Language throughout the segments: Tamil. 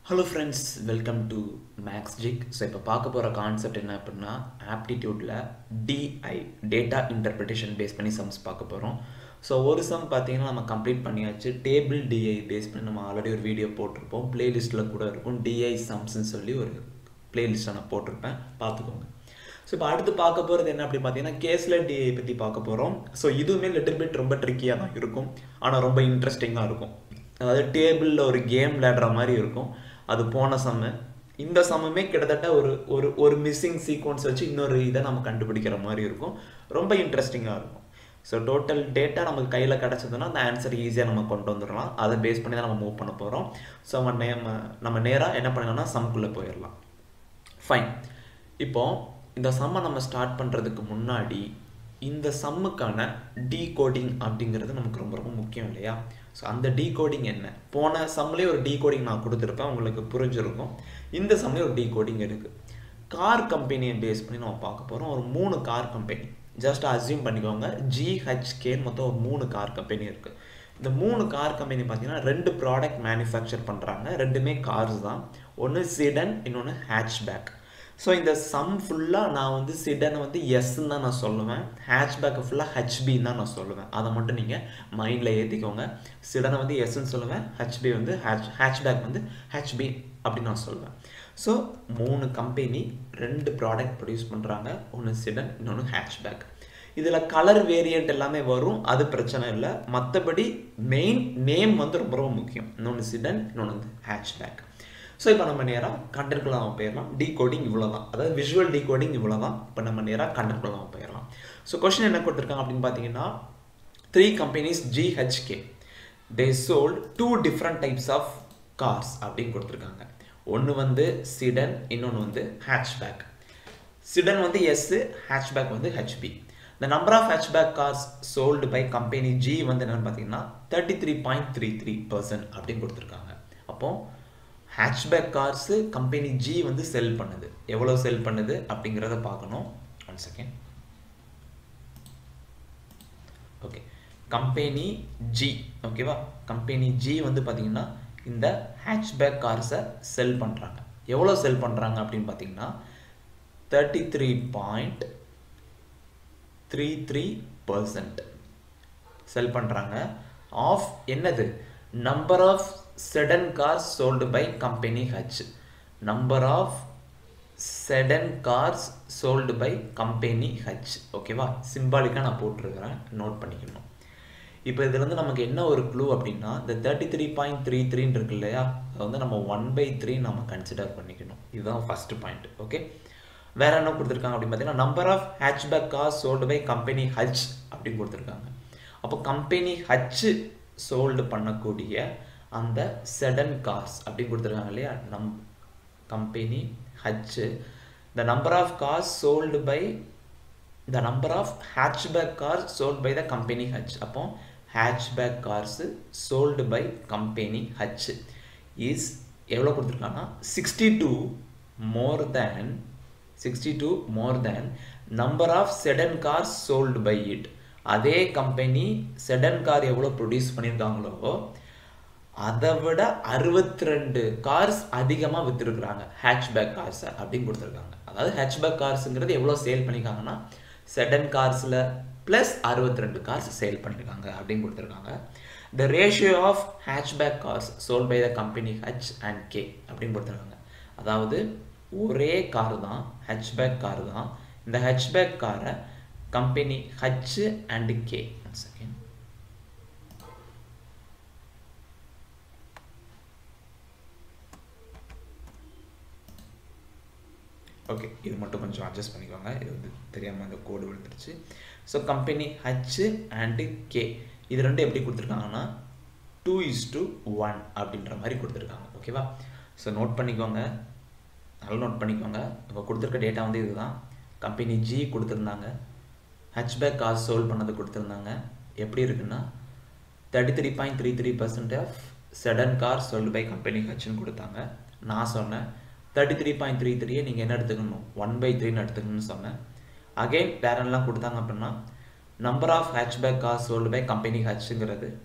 Hello friends welcome to Max Jig so இப்போ பார்க்க போகிற கான்செப்ட் என்ன அப்படின்னா ஆப்டிடியூட்டில் டிஐ டேட்டா இன்டர்பிரிட்டேஷன் பேஸ் பண்ணி சம்ஸ் பார்க்க போகிறோம் ஸோ ஒரு சம் பார்த்தீங்கன்னா நம்ம கம்ப்ளீட் பண்ணியாச்சு டேபிள் டிஐ பேஸ் பண்ணி நம்ம ஆல்ரெடி ஒரு வீடியோ போட்டிருப்போம் பிளேலிஸ்ட்டில் கூட இருக்கும் டிஐ சம்ஸ்ன்னு சொல்லி ஒரு பிளேலிஸ்ட்டை நான் போட்டிருப்பேன் பார்த்துக்கோங்க ஸோ இப்போ அடுத்து பார்க்க போகிறது என்ன அப்படி பார்த்தீங்கன்னா கேஸ்லெட் டிஐ பற்றி பார்க்க போகிறோம் ஸோ இதுவுமே லிட்டில் பிட் ரொம்ப ட்ரிக்கியாக தான் இருக்கும் ஆனால் ரொம்ப இன்ட்ரெஸ்டிங்காக இருக்கும் அதாவது டேபிளில் ஒரு கேம் விளையாடுற மாதிரி இருக்கும் அது போன சம்மு இந்த சம்முமே கிட்டத்தட்ட ஒரு ஒரு ஒரு மிஸ்ஸிங் சீக்வன்ஸ் வச்சு இன்னொரு இதை நம்ம கண்டுபிடிக்கிற மாதிரி இருக்கும் ரொம்ப இன்ட்ரெஸ்டிங்காக இருக்கும் ஸோ டோட்டல் டேட்டா நமக்கு கையில் கிடச்சதுன்னா அந்த ஆன்சர் ஈஸியாக நம்ம கொண்டு வந்துடலாம் அதை பேஸ் பண்ணி தான் நம்ம மூவ் பண்ண போகிறோம் ஸோ நம்ம நே நம்ம நேராக என்ன பண்ணலாம்னா சம்குள்ளே போயிடலாம் ஃபைன் இப்போ இந்த சம்மை நம்ம ஸ்டார்ட் பண்ணுறதுக்கு முன்னாடி இந்த சம்முக்கான டீகோடிங் அப்படிங்கிறது நமக்கு ரொம்ப ரொம்ப முக்கியம் இல்லையா ஸோ அந்த டீகோடிங் என்ன போன சம்லேயே ஒரு டீகோடிங் நான் கொடுத்துருப்பேன் உங்களுக்கு புரிஞ்சிருக்கும் இந்த சம்லேயே ஒரு டீகோடிங் இருக்குது கார் கம்பெனியை பேஸ் பண்ணி நம்ம பார்க்க போகிறோம் ஒரு மூணு கார் கம்பெனி ஜஸ்ட் அசியூம் பண்ணிக்கோங்க ஜிஹெச்கேன்னு மொத்தம் ஒரு மூணு கார் கம்பெனி இருக்குது இந்த மூணு கார் கம்பெனி பார்த்தீங்கன்னா ரெண்டு ப்ராடக்ட் மேனுஃபேக்சர் பண்ணுறாங்க ரெண்டுமே கார்ஸ் தான் ஒன்று சிடன் இன்னொன்று ஹேட்ச்பேக் ஸோ இந்த சம் ஃபுல்லாக நான் வந்து சிடனை வந்து எஸ்ன்னு தான் நான் சொல்லுவேன் ஹேட்ச்பேக்கை ஃபுல்லாக ஹெச்பின்னு தான் நான் சொல்லுவேன் அதை மட்டும் நீங்கள் மைண்டில் ஏற்றிக்கோங்க சிடனை வந்து எஸ்ன்னு சொல்லுவேன் ஹெச்பி வந்து ஹேட்ச் ஹேட்ச்பேக் வந்து ஹெச்பி அப்படின்னு நான் சொல்லுவேன் ஸோ மூணு கம்பெனி ரெண்டு ப்ராடக்ட் ப்ரொடியூஸ் பண்ணுறாங்க ஒன்று சிடன் இன்னொன்று ஹேட்ச்பேக் இதில் கலர் வேரியண்ட் எல்லாமே வரும் அது பிரச்சனை இல்லை மற்றபடி மெயின் நேம் வந்து ரொம்ப ரொம்ப முக்கியம் இன்னொன்று சிடன் இன்னொன்று வந்து ஹேட்ச்பேக் ஸோ இப்போ நம்ம நேராக கண்டென்ட்குள்ள நம்ம போயிடலாம் டீ கோடிங் இவ்வளோ தான் அதாவது விஷுவல் டீ கோடிங் இவ்வளோ தான் இப்போ நம்ம நேராக கண்டென்ட்குள்ள நம்ம போயிடலாம் ஸோ கொஸ்டின் என்ன கொடுத்துருக்காங்க அப்படின்னு பார்த்தீங்கன்னா three companies GHK they sold two different types of cars அப்படின்னு கொடுத்துருக்காங்க ஒன்று வந்து சிடன் இன்னொன்று வந்து ஹேட்ச்பேக் சிடன் வந்து எஸ் ஹேட்ச்பேக் வந்து HB the number of hatchback cars sold by company G வந்து என்னென்னு பார்த்தீங்கன்னா thirty three point three three percent அப்படின்னு கொடுத்துருக்காங்க அப்போது ஹேட்ச்பேக் கார்ஸு கம்பெனி ஜி வந்து செல் பண்ணுது எவ்வளோ செல் பண்ணுது அப்படிங்கிறத பார்க்கணும் one second okay company G ஓகேவா கம்பெனி ஜி வந்து பார்த்தீங்கன்னா இந்த ஹேட்ச்பேக் கார்ஸை செல் பண்ணுறாங்க எவ்வளோ செல் பண்ணுறாங்க அப்படின்னு பார்த்தீங்கன்னா thirty three point three three percent sell பண்ணுறாங்க ஆஃப் என்னது number of sedan cars sold by company H. Number of sedan cars sold by company H. ஓகேவா சிம்பாலிக்காக நான் போட்டிருக்கிறேன் நோட் பண்ணிக்கணும் இப்போ இதுலேருந்து நமக்கு என்ன ஒரு க்ளூ அப்படின்னா இந்த தேர்ட்டி த்ரீ பாயிண்ட் த்ரீ த்ரீன்னு இருக்கு இல்லையா அதை வந்து நம்ம ஒன் பை த்ரீ நம்ம கன்சிடர் பண்ணிக்கணும் இதுதான் ஃபஸ்ட்டு பாயிண்ட் ஓகே வேற என்ன கொடுத்துருக்காங்க அப்படின்னு பார்த்தீங்கன்னா number of hatchback cars sold by company H அப்படின்னு கொடுத்துருக்காங்க அப்போ கம்பெனி ஹச் சோல்டு பண்ணக்கூடிய அந்த செடன் கார்ஸ் அப்படின்னு கொடுத்துருக்காங்க இல்லையா நம் company H the number of cars sold by the number of hatchback cars sold by the company H அப்போ hatchback cars sold by company H is எவ்வளோ கொடுத்துருக்காங்கன்னா sixty two more than sixty two more than number of sedan cars sold by it அதே கம்பெனி செடன் கார் எவ்வளோ ப்ரொடியூஸ் பண்ணியிருக்காங்களோ அதை விட அறுபத்தி ரெண்டு கார்ஸ் அதிகமாக விற்றுருக்குறாங்க ஹேட்ச்பேக் கார்ஸை அப்படின்னு கொடுத்துருக்காங்க அதாவது ஹேட்ச்பேக் கார்ஸுங்கிறது எவ்வளோ சேல் பண்ணியிருக்காங்கன்னா செடன் கார்ஸில் ப்ளஸ் அறுபத்தி ரெண்டு கார்ஸ் சேல் பண்ணியிருக்காங்க அப்படின்னு கொடுத்துருக்காங்க the ratio of hatchback cars sold by the company H and K அப்படின்னு கொடுத்துருக்காங்க அதாவது ஒரே கார் தான் ஹெச்பேக் கார் தான் இந்த ஹெச்பேக் காரை company H and K one second okay இது மட்டும் கொஞ்சம் அட்ஜஸ்ட் பண்ணிக்கோங்க இது வந்து தெரியாமல் அந்த கோடு விழுந்துருச்சு so company H and K இது ரெண்டும் எப்படி கொடுத்துருக்காங்கன்னா டூ இஸ் டு ஒன் அப்படின்ற மாதிரி கொடுத்துருக்காங்க ஓகேவா ஸோ நோட் பண்ணிக்கோங்க நல்லா நோட் பண்ணிக்கோங்க இப்போ கொடுத்துருக்க டேட்டா வந்து இதுதான் கம்பெனி ஜி கொடுத்துருந்தாங்க ஹச்பேக் காசு சோல்வ் பண்ணது கொடுத்துருந்தாங்க எப்படி இருக்குன்னா thirty three point three three percent of sedan car sold by company ஹச்னு கொடுத்தாங்க நான் சொன்னேன் தேர்ட்டி த்ரீ பாயிண்ட் த்ரீ த்ரீயை நீங்கள் என்ன எடுத்துக்கணும் ஒன் பை த்ரீன்னு எடுத்துக்கணும்னு சொன்னேன் அகெயின் வேறெல்லாம் கொடுத்தாங்க அப்படின்னா number of hatchback car sold by company ஹச்சுங்கிறது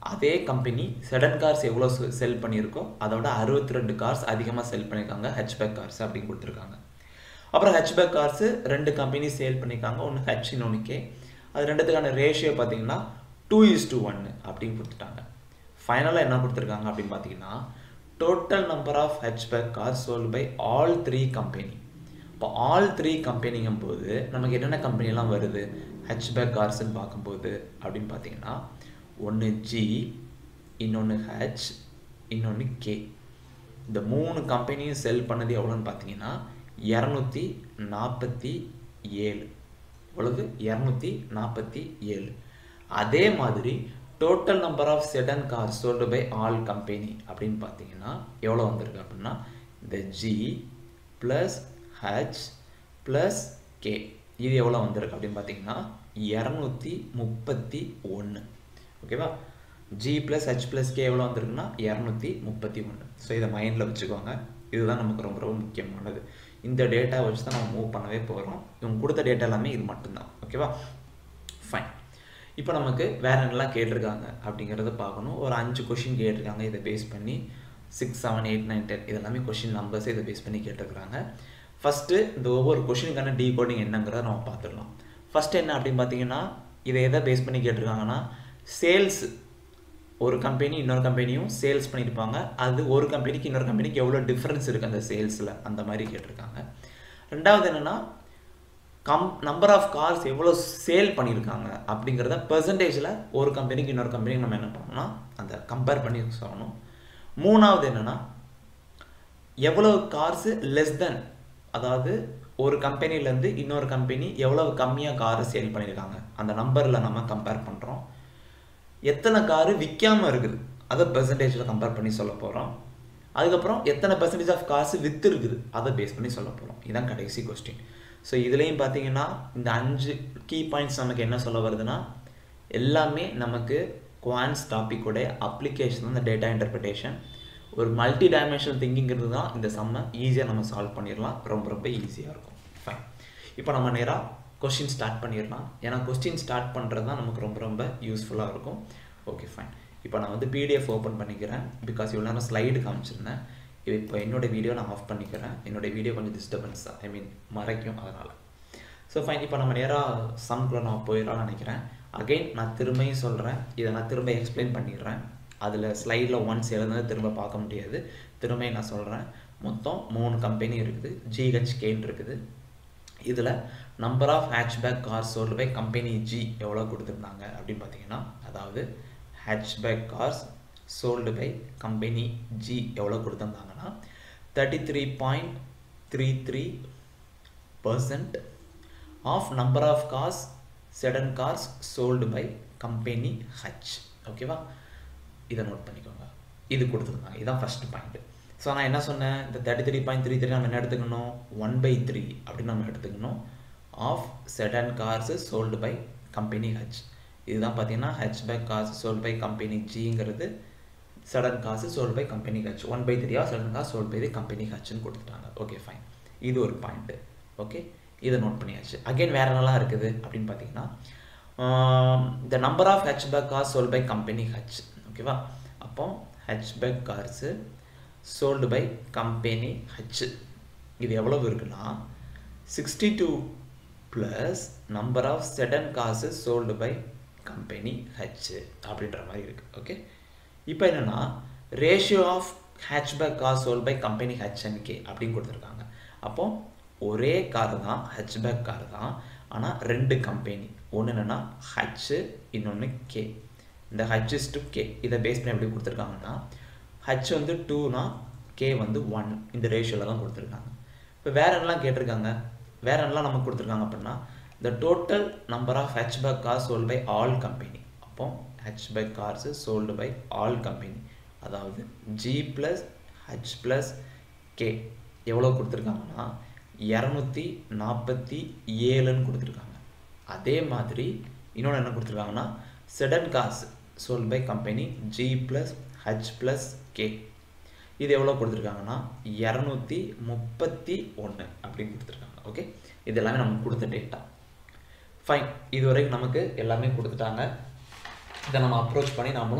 அதே கம்பெனி செடன் கார்ஸ் எவ்வளோ செல் பண்ணியிருக்கோ அதோட அறுபத்தி ரெண்டு கார்ஸ் அதிகமாக செல் பண்ணியிருக்காங்க ஹெச்பேக் கார்ஸ் அப்படின்னு கொடுத்துருக்காங்க அப்புறம் ஹெச்பேக் கார்ஸு ரெண்டு கம்பெனி சேல் பண்ணியிருக்காங்க ஒன்று ஹெச் இன்னொன்று கே அது ரெண்டுத்துக்கான ரேஷியோ பார்த்தீங்கன்னா டூ இஸ் டூ ஒன்று அப்படின்னு கொடுத்துட்டாங்க ஃபைனலாக என்ன கொடுத்துருக்காங்க அப்படின்னு பார்த்தீங்கன்னா total number of hatchback car sold by all three company இப்போ ஆல் த்ரீ கம்பெனிங்கும் போது நமக்கு என்னென்ன கம்பெனிலாம் வருது ஹெச்பேக் கார்ஸ்ன்னு பார்க்கும்போது அப்படின்னு பார்த்தீங்கன்னா ஒன்று ஜி இன்னொன்று ஹெச் இன்னொன்று கே இந்த மூணு கம்பெனியும் செல் பண்ணது எவ்வளோன்னு பார்த்தீங்கன்னா இரநூத்தி நாற்பத்தி ஏழு எவ்வளவு இரநூத்தி நாற்பத்தி ஏழு அதே மாதிரி total number of sedan car sold by all company அப்படின்னு பார்த்தீங்கன்னா எவ்வளோ வந்திருக்கு அப்படின்னா இந்த G plus H plus K இது எவ்வளோ வந்திருக்கு அப்படின்னு பார்த்தீங்கன்னா இரநூத்தி முப்பத்தி ஒன்று ஓகேவா G plus H plus K எவ்வளோ வந்திருக்குன்னா இரநூத்தி முப்பத்தி ஒன்று ஸோ இதை மைண்டில் வச்சுக்கோங்க இதுதான் நமக்கு ரொம்ப ரொம்ப முக்கியமானது இந்த டேட்டா வச்சு தான் நம்ம மூவ் பண்ணவே போகிறோம் இவங்க கொடுத்த டேட்டா எல்லாமே இது மட்டும்தான் ஓகேவா ஃபைன் இப்போ நமக்கு வேற என்னெல்லாம் கேட்டிருக்காங்க அப்படிங்கிறத பார்க்கணும் ஒரு அஞ்சு கொஷின் கேட்டிருக்காங்க இதை பேஸ் பண்ணி six seven eight nine ten இதெல்லாமே கொஷின் நம்பர்ஸ் இதை பேஸ் பண்ணி கேட்டிருக்காங்க ஃபஸ்ட்டு இந்த ஒவ்வொரு கொஷினுக்கான டீகோடிங் என்னங்கிறத நம்ம பார்த்துடலாம் ஃபஸ்ட்டு என்ன அப்படின்னு பார்த்தீங்கன்னா இதை எதை பேஸ் பண்ணி கேட்டிருக்காங்கன்னா சேல்ஸ் ஒரு கம்பெனி இன்னொரு கம்பெனியும் சேல்ஸ் பண்ணியிருப்பாங்க அது ஒரு கம்பெனிக்கு இன்னொரு கம்பெனிக்கு எவ்வளோ டிஃப்ரென்ஸ் இருக்குது அந்த சேல்ஸில் அந்த மாதிரி கேட்டிருக்காங்க ரெண்டாவது என்னென்னா கம் நம்பர் ஆஃப் கார்ஸ் எவ்வளோ சேல் பண்ணியிருக்காங்க அப்படிங்கிறத பெர்சன்டேஜில் ஒரு கம்பெனிக்கு இன்னொரு கம்பெனிக்கு நம்ம என்ன பண்ணோம்னா அந்த கம்பேர் பண்ணி சொல்லணும் மூணாவது என்னென்னா எவ்வளோ கார்ஸு லெஸ் தென் அதாவது ஒரு கம்பெனிலேருந்து இன்னொரு கம்பெனி எவ்வளவு கம்மியாக காரை சேல் பண்ணியிருக்காங்க அந்த நம்பரில் நம்ம கம்பேர் பண்ணுறோம் எத்தனை காரு விற்காமல் இருக்குது அதை பெர்சன்டேஜில் கம்பேர் பண்ணி சொல்ல போகிறோம் அதுக்கப்புறம் எத்தனை பர்சன்டேஜ் ஆஃப் காசு வித்து இருக்குது அதை பேஸ் பண்ணி சொல்ல போகிறோம் இதுதான் கடைசி கொஸ்டின் ஸோ இதுலேயும் பார்த்தீங்கன்னா இந்த அஞ்சு கீ பாயிண்ட்ஸ் நமக்கு என்ன சொல்ல வருதுன்னா எல்லாமே நமக்கு குவான்ஸ் டாப்பிக்கோடைய அப்ளிகேஷன் இந்த டேட்டா இன்டர்பிரிட்டேஷன் ஒரு மல்டி டைமென்ஷனல் திங்கிங்கிறது தான் இந்த சம்மை ஈஸியாக நம்ம சால்வ் பண்ணிடலாம் ரொம்ப ரொம்ப ஈஸியாக இருக்கும் ஃபைன் இப்போ நம்ம நேராக கொஸ்டின் ஸ்டார்ட் பண்ணிடலாம் ஏன்னா கொஸ்டின் ஸ்டார்ட் பண்ணுறது தான் நமக்கு ரொம்ப ரொம்ப யூஸ்ஃபுல்லாக இருக்கும் ஓகே ஃபைன் இப்போ நான் வந்து பிடிஎஃப் ஓப்பன் பண்ணிக்கிறேன் பிகாஸ் இவ்வளோ நேரம் ஸ்லைடு காமிச்சிருந்தேன் இப்போ என்னோடய வீடியோ நான் ஆஃப் பண்ணிக்கிறேன் என்னோடய வீடியோ கொஞ்சம் டிஸ்டர்பன்ஸ் தான் ஐ மீன் மறைக்கும் அதனால் ஸோ ஃபைன் இப்போ நம்ம நேராக சம்குள்ளே நான் போயிடலாம்னு நினைக்கிறேன் அகெயின் நான் திரும்பியும் சொல்கிறேன் இதை நான் திரும்ப எக்ஸ்பிளைன் பண்ணிடுறேன் அதில் ஸ்லைடில் ஒன்ஸ் எழுதுனது திரும்ப பார்க்க முடியாது திரும்ப நான் சொல்கிறேன் மொத்தம் மூணு கம்பெனி இருக்குது ஜிஹெச்கேன்னு இருக்குது இதில் number of hatchback car sold by company G எவ்வளோ கொடுத்துருந்தாங்க அப்படின்னு பார்த்தீங்கன்னா அதாவது hatchback cars sold by company G எவ்வளோ கொடுத்துருந்தாங்கன்னா thirty three point three three percent of number of cars sedan cars sold by company H ஓகேவா இதை நோட் பண்ணிக்கோங்க இது கொடுத்துருந்தாங்க இதுதான் ஃபஸ்ட் பாயிண்ட் ஸோ நான் என்ன சொன்னேன் இந்த thirty three point three three நம்ம என்ன எடுத்துக்கணும் ஒன் பை த்ரீ அப்படின்னு நம்ம எடுத்துக்கணும் of sedan cars sold by company H இதுதான் பார்த்தீங்கன்னா hatchback cars sold by company ஜிங்கிறது sedan cars sold by company H one by த்ரீயா sedan cars sold by company ஹச்னு கொடுத்துட்டாங்க ஓகே ஃபைன் இது ஒரு பாயிண்ட்டு ஓகே இதை நோட் பண்ணியாச்சு அகைன் வேற என்னலாம் இருக்குது அப்படின்னு பார்த்தீங்கன்னா the number of hatchback car sold by company H ஓகேவா அப்போ hatchback cars sold by company H இது எவ்வளவு இருக்குன்னா sixty two plus number of sedan cars sold by company H அப்படின்ற மாதிரி இருக்குது ஓகே இப்போ என்னென்னா ratio of hatchback car sold by company H and K அப்படின்னு கொடுத்துருக்காங்க அப்போ ஒரே கார் தான் ஹெச்பேக் கார் தான் ஆனால் ரெண்டு கம்பெனி ஒன்று என்னென்னா ஹச்சு இன்னொன்று கே இந்த ஹச் டு கே இதை பேஸ் பண்ணி எப்படி கொடுத்துருக்காங்கன்னா ஹச் வந்து டூனா கே வந்து ஒன் இந்த ரேஷியோவில் தான் கொடுத்துருக்காங்க இப்போ வேற என்னலாம் கேட்டிருக்காங்க வேற என்னலாம் நமக்கு கொடுத்துருக்காங்க அப்படின்னா the total number of hatchback cars sold by all company அப்போ hatchback cars sold by all company அதாவது G plus H plus K எவ்வளோ கொடுத்துருக்காங்கன்னா இரநூத்தி நாற்பத்தி ஏழுன்னு கொடுத்துருக்காங்க அதே மாதிரி இன்னொன்று என்ன கொடுத்துருக்காங்கன்னா sedan cars sold by company G plus H plus K இது எவ்வளோ கொடுத்துருக்காங்கன்னா இரநூத்தி முப்பத்தி ஒன்று அப்படின்னு கொடுத்துருக்காங்க ஓகே இது எல்லாமே நமக்கு கொடுத்த டேட்டா ஃபைன் இது வரைக்கும் நமக்கு எல்லாமே கொடுத்துட்டாங்க இதை நம்ம அப்ரோச் பண்ணி நம்மளும்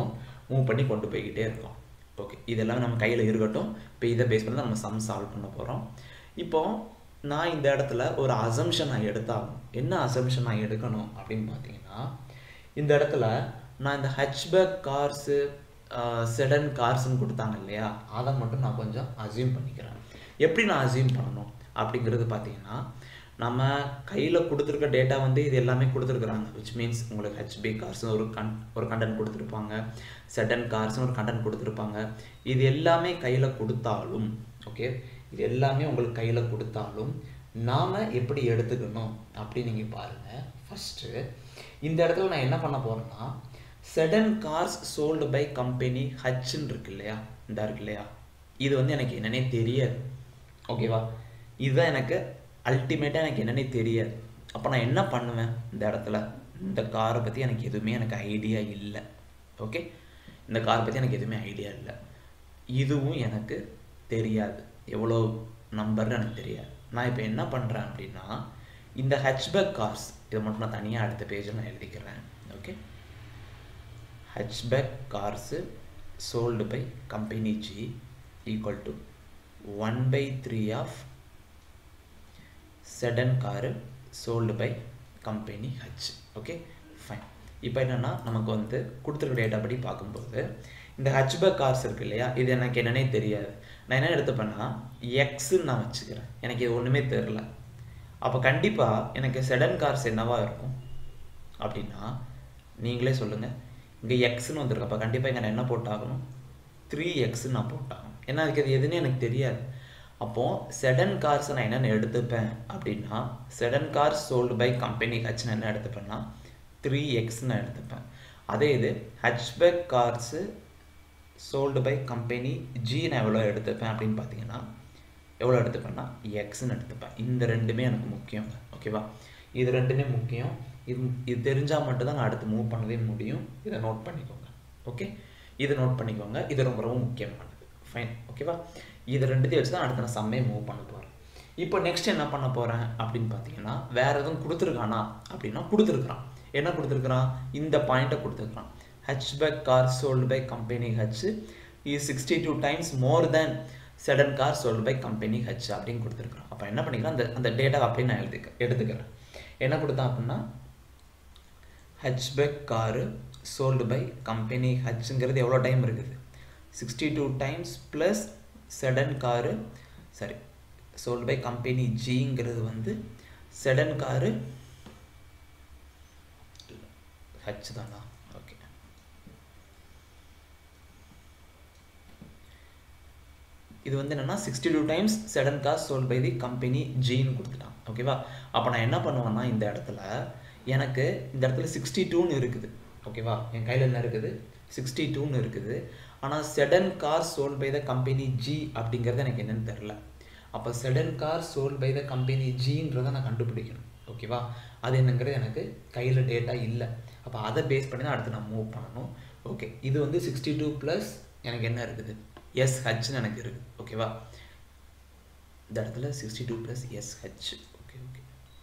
மூவ் பண்ணி கொண்டு போய்கிட்டே இருக்கோம் ஓகே இதெல்லாம் நம்ம கையில் இருக்கட்டும் இப்போ இதை பேஸ் பண்ணி தான் நம்ம சம் சால்வ் பண்ண போகிறோம் இப்போ நான் இந்த இடத்துல ஒரு அசம்ஷன் நான் எடுத்தாகும் என்ன அசம்ஷன் நான் எடுக்கணும் அப்படின்னு பார்த்தீங்கன்னா இந்த இடத்துல நான் இந்த ஹெச்பேக் கார்ஸு செடன் கார்ஸ்னு கொடுத்தாங்க இல்லையா அதை மட்டும் நான் கொஞ்சம் அசியூம் பண்ணிக்கிறேன் எப்படி நான் அசியூம் பண்ணணும் அப்படிங்கிறது பார்த்தீங்கன்னா நம்ம கையில் கொடுத்துருக்க டேட்டா வந்து இது எல்லாமே கொடுத்துருக்குறாங்க விச் மீன்ஸ் உங்களுக்கு ஹெச்பி கார்ஸ்னு ஒரு கன் ஒரு கண்டென்ட் கொடுத்துருப்பாங்க செடன் கார்ஸ்னு ஒரு கண்டென்ட் கொடுத்துருப்பாங்க இது எல்லாமே கையில் கொடுத்தாலும் ஓகே இது எல்லாமே உங்களுக்கு கையில் கொடுத்தாலும் நாம் எப்படி எடுத்துக்கணும் அப்படின்னு நீங்கள் பாருங்கள் ஃபஸ்ட்டு இந்த இடத்துல நான் என்ன பண்ண போகிறேன்னா sedan cars sold by company ஹச்ன்னு இருக்கு இல்லையா இந்த இருக்கு இல்லையா இது வந்து எனக்கு என்னன்னே தெரியாது ஓகேவா இதுதான் எனக்கு அல்டிமேட்டாக எனக்கு என்னன்னே தெரியாது அப்போ நான் என்ன பண்ணுவேன் இந்த இடத்துல இந்த காரை பற்றி எனக்கு எதுவுமே எனக்கு ஐடியா இல்லை ஓகே இந்த காரை பற்றி எனக்கு எதுவுமே ஐடியா இல்லை இதுவும் எனக்கு தெரியாது எவ்வளோ நம்பர்னு எனக்கு தெரியாது நான் இப்போ என்ன பண்ணுறேன் அப்படின்னா இந்த ஹெச்பேக் கார்ஸ் இதை மட்டும் நான் தனியாக அடுத்த பேஜில் நான் எழுதிக்கிறேன் okay hatchback cars sold by company G equal to one by three of sedan car sold by company H okay fine இப்போ என்னென்னா நமக்கு வந்து கொடுத்துருக்க டேட்டா படி பார்க்கும்போது இந்த ஹச்பேக் கார்ஸ் இருக்கு இல்லையா இது எனக்கு என்னன்னே தெரியாது நான் என்ன எடுத்துப்பேன்னா எக்ஸுன்னு நான் வச்சுக்கிறேன் எனக்கு இது ஒன்றுமே தெரில அப்போ கண்டிப்பாக எனக்கு செடன் கார்ஸ் என்னவா இருக்கும் அப்படின்னா நீங்களே சொல்லுங்கள் இங்கே எக்ஸ்னு வந்திருக்கு அப்போ கண்டிப்பாக இங்கே நான் என்ன போட்டாகணும் த்ரீ எக்ஸ்ன்னு நான் போட்டாகணும் ஏன்னா அதுக்கு அது எதுன்னு எனக்கு தெரியாது அப்போது செடன் கார்ஸ் நான் என்னென்ன எடுத்துப்பேன் அப்படின்னா sedan cars sold by company H நான் என்ன எடுத்துப்பேன்னா த்ரீ எக்ஸ் நான் எடுத்துப்பேன் அதே இது hatchback cars sold by company G நான் எவ்வளோ எடுத்துப்பேன் அப்படின்னு பார்த்தீங்கன்னா எவ்வளோ எடுத்துப்பேன்னா எக்ஸ்ன்னு எடுத்துப்பேன் இந்த ரெண்டுமே எனக்கு முக்கியம் ஓகேவா இது ரெண்டுமே முக்கியம் இது இது தெரிஞ்சால் மட்டும்தான் நான் அடுத்து மூவ் பண்ணவே முடியும் இதை நோட் பண்ணிக்கோங்க ஓகே இதை நோட் பண்ணிக்கோங்க இது ரொம்ப ரொம்ப முக்கியமானது ஃபைன் ஓகேவா இது ரெண்டுத்தையும் வச்சு தான் அடுத்து நான் சம்மே மூவ் பண்ண போகிறேன் இப்போ நெக்ஸ்ட் என்ன பண்ண போகிறேன் அப்படின்னு பார்த்தீங்கன்னா வேறு எதுவும் கொடுத்துருக்கானா அப்படின்னா கொடுத்துருக்குறான் என்ன கொடுத்துருக்குறான் இந்த பாயிண்ட்டை கொடுத்துருக்குறான் hatchback car sold by company H is sixty two times more than sedan car sold by company H அப்படின்னு கொடுத்துருக்குறான் அப்போ என்ன பண்ணிக்கிறேன் அந்த அந்த டேட்டா அப்படின்னு நான் எழுதிக்க எடுத்துக்கிறேன் என்ன கொடுத்தான் அப்படின்னா hatchback car sold by company ஹச்சுங்கிறது எவ்வளோ டைம் இருக்குது sixty two times plus sedan car சரி சோல்டு பை கம்பெனி ஜிங்கிறது வந்து செடன் காரு ஹச் தானா ஓகே இது வந்து என்னென்னா sixty two times sedan car sold by the company ஜின்னு கொடுத்துட்டான் ஓகேவா அப்போ நான் என்ன பண்ணுவேன்னா இந்த இடத்துல எனக்கு இந்த இடத்துல சிக்ஸ்டி டூன்னு இருக்குது ஓகேவா என் கையில் என்ன இருக்குது சிக்ஸ்டி டூன்னு இருக்குது ஆனால் sedan car sold by the company G அப்படிங்கிறது எனக்கு என்னன்னு தெரில அப்போ sedan car sold by the company ஜின்றதை நான் கண்டுபிடிக்கணும் ஓகேவா அது என்னங்கிறது எனக்கு கையில் டேட்டா இல்லை அப்போ அதை பேஸ் பண்ணி தான் அடுத்து நான் மூவ் பண்ணணும் ஓகே இது வந்து சிக்ஸ்டி டூ ப்ளஸ் எனக்கு என்ன இருக்குது எஸ் ஹச்னு எனக்கு இருக்குது ஓகேவா இந்த இடத்துல sixty two plus S H okay okay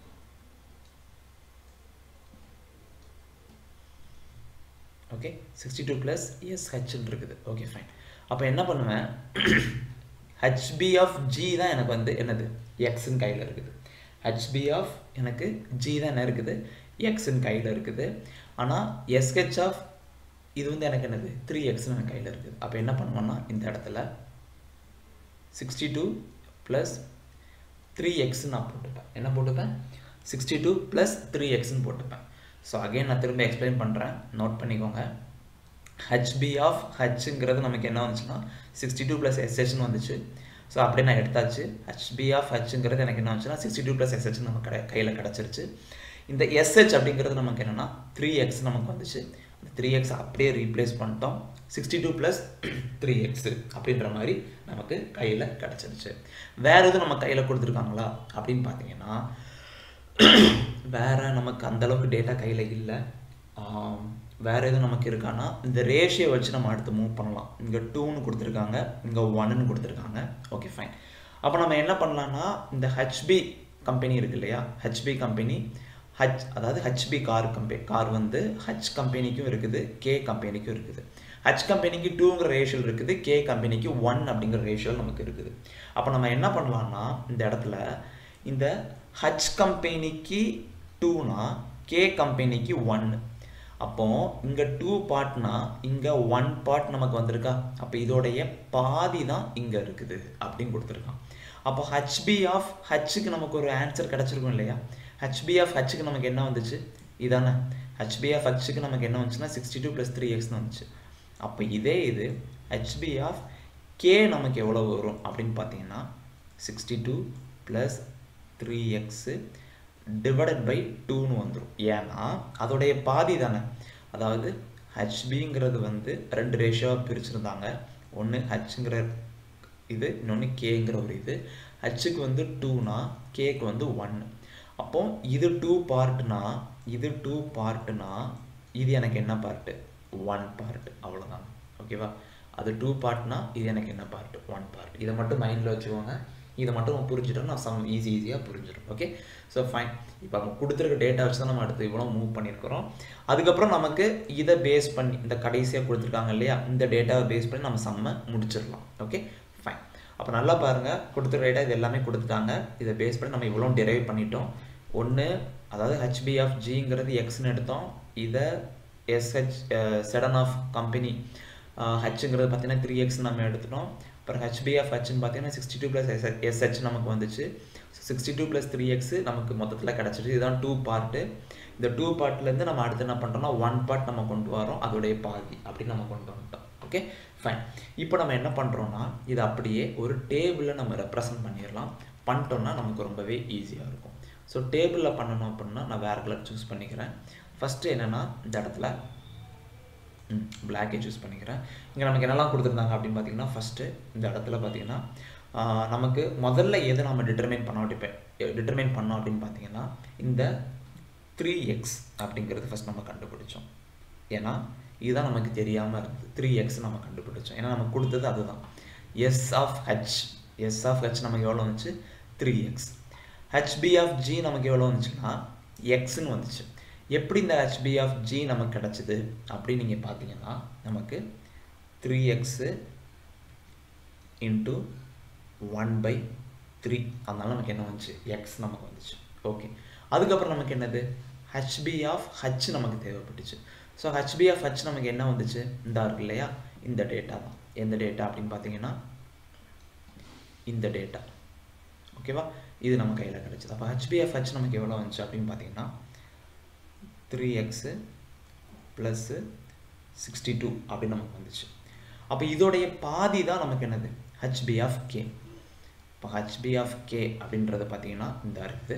okay sixty two plus S ஹெச்னு இருக்குது ஓகே ஃபைன் அப்போ என்ன பண்ணுவேன் ஹெச்பி ஆஃப் ஜி தான் எனக்கு வந்து என்னது எக்ஸ்ன்னு கையில் இருக்குது ஹெச்பி ஆஃப் எனக்கு ஜி தான் என்ன இருக்குது எக்ஸ்ன்னு கையில் இருக்குது ஆனால் எஸ்ஹெச் ஆஃப் இது வந்து எனக்கு என்னது த்ரீ எக்ஸ்னு எனக்கு கையில் இருக்குது அப்போ என்ன பண்ணுவோன்னா இந்த இடத்துல சிக்ஸ்டி டூ ப்ளஸ் த்ரீ எக்ஸ்ன்னு நான் போட்டுப்பேன் என்ன போட்டுப்பேன் சிக்ஸ்டி டூ ப்ளஸ் த்ரீ எக்ஸ்ன்னு போட்டுப்பேன் ஸோ அகைன் நான் திரும்ப எக்ஸ்பிளைன் பண்ணுறேன் நோட் பண்ணிக்கோங்க ஹெச்பி ஆஃப் ஹச்சுங்கிறது நமக்கு என்ன வந்துச்சுன்னா சிக்ஸ்டி டூ ப்ளஸ் எஸ்ஹெச்னு வந்துச்சு ஸோ அப்படியே நான் எடுத்தாச்சு ஹெச்பி ஆஃப் ஹச்சுங்கிறது எனக்கு என்ன வந்துச்சுன்னா சிக்ஸ்டி டூ ப்ளஸ் எஸ்ஹெச் நம்ம கடை கையில் கிடச்சிருச்சு இந்த எஸ்ஹெச் அப்படிங்கிறது நமக்கு என்னென்னா த்ரீ எக்ஸ் நமக்கு வந்துச்சு இந்த த்ரீ எக்ஸ் அப்படியே ரீப்ளேஸ் பண்ணிட்டோம் sixty two plus three X அப்படின்ற மாதிரி நமக்கு கையில் கிடச்சிருச்சு வேறு எதுவும் நம்ம கையில் கொடுத்துருக்காங்களா அப்படின்னு பார்த்தீங்கன்னா வேறு நமக்கு அந்தளவுக்கு டேட்டா கையில் இல்லை வேறு எதுவும் நமக்கு இருக்கான்னா இந்த ரேஷியோ வச்சு நம்ம அடுத்து மூவ் பண்ணலாம் இங்கே டூன்னு கொடுத்துருக்காங்க இங்கே ஒன்னு கொடுத்துருக்காங்க ஓகே ஃபைன் அப்போ நம்ம என்ன பண்ணலான்னா இந்த ஹெச்பி கம்பெனி இருக்கு இல்லையா ஹெச்பி கம்பெனி ஹச் அதாவது ஹெச்பி கார் கம்பெனி கார் வந்து ஹச் கம்பெனிக்கும் இருக்குது கே கம்பெனிக்கும் இருக்குது ஹச் கம்பெனிக்கு டூங்கிற ரேஷியல் இருக்குது கே கம்பெனிக்கு ஒன் அப்படிங்கிற ரேஷியல் நமக்கு இருக்குது அப்போ நம்ம என்ன பண்ணலாம்னா இந்த இடத்துல இந்த ஹச் கம்பெனிக்கு டூனா கே கம்பெனிக்கு ஒன்று அப்போ இங்கே டூ பார்ட்னா இங்கே ஒன் பார்ட் நமக்கு வந்திருக்கா அப்போ இதோடைய பாதி தான் இங்கே இருக்குது அப்படின்னு கொடுத்துருக்கான் அப்போ ஹச்பி ஆஃப் ஹச்சுக்கு நமக்கு ஒரு ஆன்சர் கிடச்சிருக்கும் இல்லையா ஹச்பி ஆஃப் ஹச்சுக்கு நமக்கு என்ன வந்துச்சு இதானே ஹச்பி ஆஃப் ஹச்சுக்கு நமக்கு என்ன வந்துச்சுன்னா சிக்ஸ்டி டூ ப்ளஸ் த்ரீ எக்ஸ்னு வந்துச்சு அப்போ இதே இது ஹச்பி ஆஃப் கே நமக்கு எவ்வளோ வரும் அப்படின்னு பார்த்தீங்கன்னா sixty two plus three X divided by டூன்னு வந்துடும் ஏன்னா அதோடைய பாதி தானே அதாவது ஹச்பிங்கிறது வந்து ரெண்டு ரேஷியோவாக பிரிச்சுருந்தாங்க ஒன்று ஹச்சுங்கிற இது இன்னொன்று கேங்கிற ஒரு இது ஹச்சுக்கு வந்து டூனா கேக்கு வந்து ஒன்று அப்போ இது டூ பார்ட்னா இது டூ பார்ட்னா இது எனக்கு என்ன பார்ட்டு ஒன் பார்ட் அவ்வளோதான் ஓகேவா அது டூ பார்ட்னா இது எனக்கு என்ன பார்ட் ஒன் பார்ட் இதை மட்டும் மைண்டில் வச்சுக்கோங்க இதை மட்டும் நம்ம புரிஞ்சுட்டோம் நான் சம் ஈஸி ஈஸியாக புரிஞ்சிடும் ஓகே ஸோ ஃபைன் இப்போ நம்ம கொடுத்துருக்க டேட்டா வச்சு தான் நம்ம அடுத்து இவ்வளோ மூவ் பண்ணியிருக்கிறோம் அதுக்கப்புறம் நமக்கு இதை பேஸ் பண்ணி இந்த கடைசியாக கொடுத்துருக்காங்க இல்லையா இந்த டேட்டாவை பேஸ் பண்ணி நம்ம செம்ம முடிச்சிடலாம் ஓகே ஃபைன் அப்போ நல்லா பாருங்கள் கொடுத்துருக்க டேட்டா இது எல்லாமே கொடுத்துட்டாங்க இதை பேஸ் பண்ணி நம்ம இவ்வளோ டெரைவ் பண்ணிட்டோம் ஒன்று அதாவது ஹெச்பி ஆஃப் ஜிங்கிறது எக்ஸ்னு எடுத்தோம் இதை எஸ்ஹெச் செடன் ஆஃப் கம்பெனி ஹெச்ங்கிறது பார்த்தீங்கன்னா த்ரீ எக்ஸ் நம்ம எடுத்துட்டோம் அப்புறம் ஹெச்பி ஆஃப் ஹெச்னு பார்த்தீங்கன்னா sixty two plus S SH நமக்கு வந்துச்சு sixty two plus three x நமக்கு மொத்தத்தில் கிடச்சிருச்சு இதுதான் டூ பார்ட்டு இந்த டூ பார்ட்லேருந்து நம்ம அடுத்து என்ன பண்ணுறோம்னா ஒன் பார்ட் நம்ம கொண்டு வரோம் அதோடைய பாதி அப்படின்னு நம்ம கொண்டு வந்துட்டோம் ஓகே ஃபைன் இப்போ நம்ம என்ன பண்ணுறோம்னா இது அப்படியே ஒரு டேபிளில் நம்ம ரெப்ரசன்ட் பண்ணிடலாம் பண்ணிட்டோம்னா நமக்கு ரொம்பவே ஈஸியாக இருக்கும் ஸோ டேபிளில் பண்ணணும் அப்படின்னா நான் வேறு கலர் சூஸ் பண்ணிக்கிறேன் ஃபஸ்ட்டு என்னென்னா இந்த இடத்துல பிளாக்கே சூஸ் பண்ணிக்கிறேன் இங்கே நமக்கு என்னெல்லாம் கொடுத்துருந்தாங்க அப்படின்னு பார்த்தீங்கன்னா ஃபஸ்ட்டு இந்த இடத்துல பார்த்தீங்கன்னா நமக்கு முதல்ல எது நம்ம டிட்டர்மைன் பண்ணோம் இப்போ டிட்டர்மைன் பண்ணோம் அப்படின்னு பார்த்தீங்கன்னா இந்த த்ரீ எக்ஸ் அப்படிங்கிறது ஃபஸ்ட் நம்ம கண்டுபிடிச்சோம் ஏன்னா இதுதான் நமக்கு தெரியாமல் இருந்தது த்ரீ எக்ஸ் நம்ம கண்டுபிடிச்சோம் ஏன்னா நமக்கு கொடுத்தது அதுதான் S of H S of H நமக்கு எவ்வளோ வந்துச்சு three x HB of G நமக்கு எவ்வளோ வந்துச்சுன்னா எக்ஸ்ன்னு வந்துச்சு எப்படி இந்த ஹெச்பி ஆஃப் ஜி நமக்கு கிடச்சிது அப்படின்னு நீங்கள் பார்த்தீங்கன்னா நமக்கு three x into one by three அதனால நமக்கு என்ன வந்துச்சு எக்ஸ் நமக்கு வந்துச்சு ஓகே அதுக்கப்புறம் நமக்கு என்னது ஹெச்பி ஆஃப் ஹச் நமக்கு தேவைப்பட்டுச்சு ஸோ ஹெச்பி ஆஃப் ஹச் நமக்கு என்ன வந்துச்சு இந்த இருக்கு இல்லையா இந்த டேட்டா தான் எந்த டேட்டா அப்படின்னு பார்த்தீங்கன்னா இந்த டேட்டா ஓகேவா இது நம்ம கையில் கிடச்சிது அப்போ ஹெச்பி ஆஃப் ஹச் நமக்கு எவ்வளோ வந்துச்சு அப்படின்னு பார்த்தீங்கன்னா three x plus sixty two அப்படின்னு நமக்கு வந்துச்சு அப்போ இதோடைய பாதி தான் நமக்கு என்னது ஹச்பி ஆஃப் கே இப்போ ஹச்பி ஆஃப் கே அப்படின்றது பார்த்தீங்கன்னா இந்த இருக்குது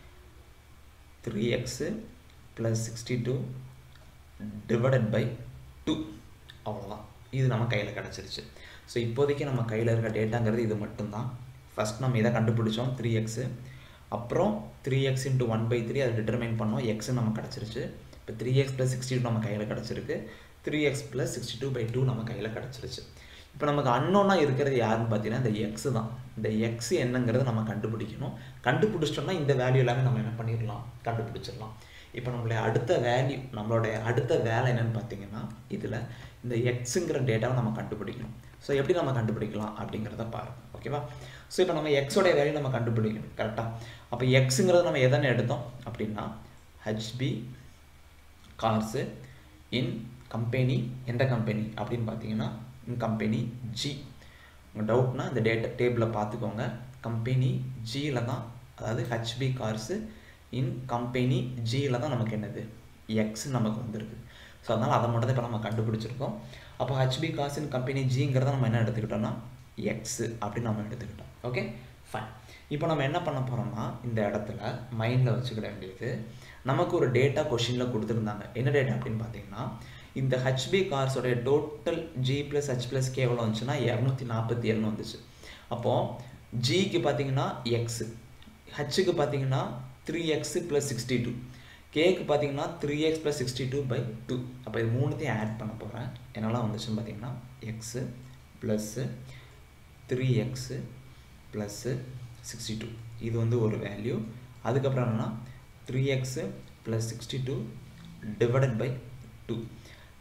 three x plus sixty two divided by two அவ்வளோதான் இது நம்ம கையில் கிடச்சிருச்சு ஸோ இப்போதைக்கு நம்ம கையில் இருக்க டேட்டாங்கிறது இது மட்டும்தான் ஃபஸ்ட் நம்ம இதை கண்டுபிடிச்சோம் த்ரீ எக்ஸு அப்புறம் three x into one by three அதை டிட்டர்மைன் பண்ணோம் எக்ஸ் நம்ம கிடச்சிருச்சு இப்போ three x plus sixty two நம்ம கையில் கிடச்சிருக்கு three x plus sixty two by two நம்ம கையில் கிடச்சிருச்சு இப்போ நமக்கு அன்னோனாக இருக்கிறது யாருன்னு பார்த்தீங்கன்னா இந்த எக்ஸ் தான் இந்த எக்ஸ் என்னங்கிறத நம்ம கண்டுபிடிக்கணும் கண்டுபிடிச்சிட்டோம்னா இந்த வேல்யூ எல்லாமே நம்ம என்ன பண்ணிடலாம் கண்டுபிடிச்சிடலாம் இப்போ நம்மளுடைய அடுத்த வேல்யூ நம்மளுடைய அடுத்த வேலை என்னன்னு பார்த்தீங்கன்னா இதில் இந்த எக்ஸுங்கிற டேட்டாவை நம்ம கண்டுபிடிக்கணும் ஸோ எப்படி நம்ம கண்டுபிடிக்கலாம் அப்படிங்கிறத பாருங்கள் ஓகேவா ஸோ இப்போ நம்ம எக்ஸோடைய வேல்யூ நம்ம கண்டுபிடிக்கணும் கரெக்டாக அப்போ எக்ஸுங்கிறது நம்ம எதனை எடுத்தோம் அப்படின்னா ஹெச்பி கார்ஸு இன் கம்பெனி எந்த கம்பெனி அப்படின்னு பார்த்தீங்கன்னா இன் கம்பெனி ஜி உங்கள் டவுட்னா இந்த டேட்டா டேபிளை பார்த்துக்கோங்க கம்பெனி ஜியில் தான் அதாவது ஹெச்பி கார்ஸு இன் கம்பெனி ஜியில் தான் நமக்கு என்னது எக்ஸ் நமக்கு வந்திருக்கு ஸோ அதனால் அதை மட்டும் தான் இப்போ நம்ம கண்டுபிடிச்சிருக்கோம் அப்போ ஹெச்பி கார்ஸ் இன் கம்பெனி ஜிங்கிறத நம்ம என்ன எடுத்துக்கிட்டோம்னா எக்ஸு அப்படின்னு நம்ம எடுத்துக்கிட்டோம் ஓகே ஃபைன் இப்போ நம்ம என்ன பண்ண போகிறோம்னா இந்த இடத்துல மைண்டில் வச்சுக்கிட வேண்டியது நமக்கு ஒரு டேட்டா கொஷினில் கொடுத்துருந்தாங்க என்ன டேட்டா அப்படின்னு பார்த்தீங்கன்னா இந்த ஹெச்பி கார்ஸோடைய total G plus H plus K எவ்வளோ வந்துச்சுன்னா இரநூத்தி நாற்பத்தி ஏழுன்னு வந்துச்சு அப்போது ஜிக்கு பார்த்தீங்கன்னா எக்ஸு ஹச்சுக்கு பார்த்தீங்கன்னா three x plus sixty two கேக்கு பார்த்தீங்கன்னா three x plus sixty two by two அப்போ இது மூணுத்தையும் ஆட் பண்ண போகிறேன் என்னெல்லாம் வந்துச்சுன்னு பார்த்தீங்கன்னா x plus three x plus sixty two இது வந்து ஒரு வேல்யூ அதுக்கப்புறம் என்னென்னா three x plus sixty two divided by two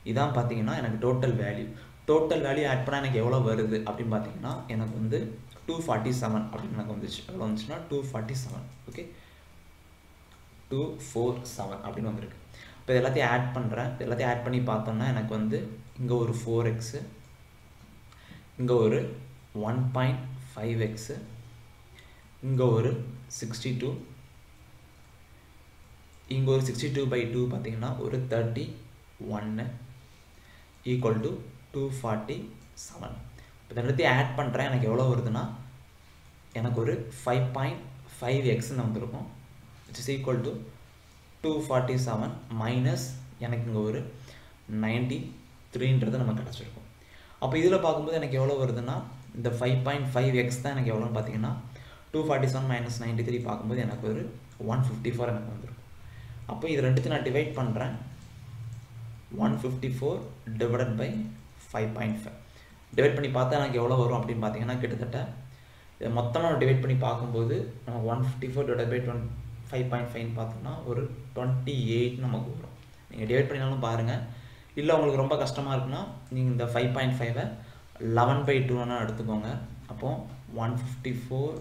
இதான் பார்த்தீங்கன்னா எனக்கு total value total value add பண்ணால் எனக்கு எவ்வளோ வருது அப்படின்னு பார்த்தீங்கன்னா எனக்கு வந்து டூ ஃபார்ட்டி செவன் அப்படின்னு எனக்கு வந்துச்சு எவ்வளோ வந்துச்சுன்னா two forty seven okay two four seven அப்படின்னு வந்திருக்கு இப்போ இது எல்லாத்தையும் ஆட் பண்ணுறேன் இது எல்லாத்தையும் ஆட் பண்ணி பார்த்தோம்னா எனக்கு வந்து இங்கே ஒரு ஃபோர் எக்ஸு இங்கே ஒரு ஒன் பாயிண்ட் ஃபைவ் எக்ஸு இங்கே ஒரு சிக்ஸ்டி டூ இங்கே ஒரு சிக்ஸ்டி டூ பை டூ பார்த்தீங்கன்னா ஒரு தேர்ட்டி ஒன்று equal to two forty seven இப்போ இந்த எல்லாத்தையும் ஆட் பண்ணுறேன் எனக்கு எவ்வளோ வருதுன்னா எனக்கு ஒரு ஃபைவ் பாயிண்ட் ஃபைவ் எக்ஸ்னு வந்திருக்கும் it's is equal to two forty seven minus எனக்கு இங்கே ஒரு நைன்டி த்ரீன்றது நமக்கு கிடச்சிருக்கும் அப்போ இதில் பார்க்கும்போது எனக்கு எவ்வளோ வருதுன்னா இந்த ஃபைவ் பாயிண்ட் ஃபைவ் எக்ஸ் தான் எனக்கு எவ்வளோன்னு பார்த்தீங்கன்னா two forty seven minus ninety three பார்க்கும்போது எனக்கு ஒரு ஒன் ஃபிஃப்டி ஃபோர் எனக்கு வந்துருக்கும் அப்போ இது ரெண்டுத்தையும் நான் டிவைட் பண்ணுறேன் one fifty four divided by five point five divide பண்ணி பார்த்தா எனக்கு எவ்வளோ வரும் அப்படின்னு பார்த்தீங்கன்னா கிட்டத்தட்ட இதை மொத்தமாக நம்ம டிவைட் பண்ணி பார்க்கும்போது நமக்கு one fifty four divide by twenty five point ஃபைவ்னு பார்த்தோம்னா ஒரு டுவெண்ட்டி எயிட் நமக்கு வரும் நீங்கள் டிவைட் பண்ணினாலும் பாருங்கள் இல்லை உங்களுக்கு ரொம்ப கஷ்டமாக இருக்குன்னா நீங்கள் இந்த ஃபைவ் பாயிண்ட் ஃபைவை லெவன் பை டூனா எடுத்துக்கோங்க அப்போது one fifty four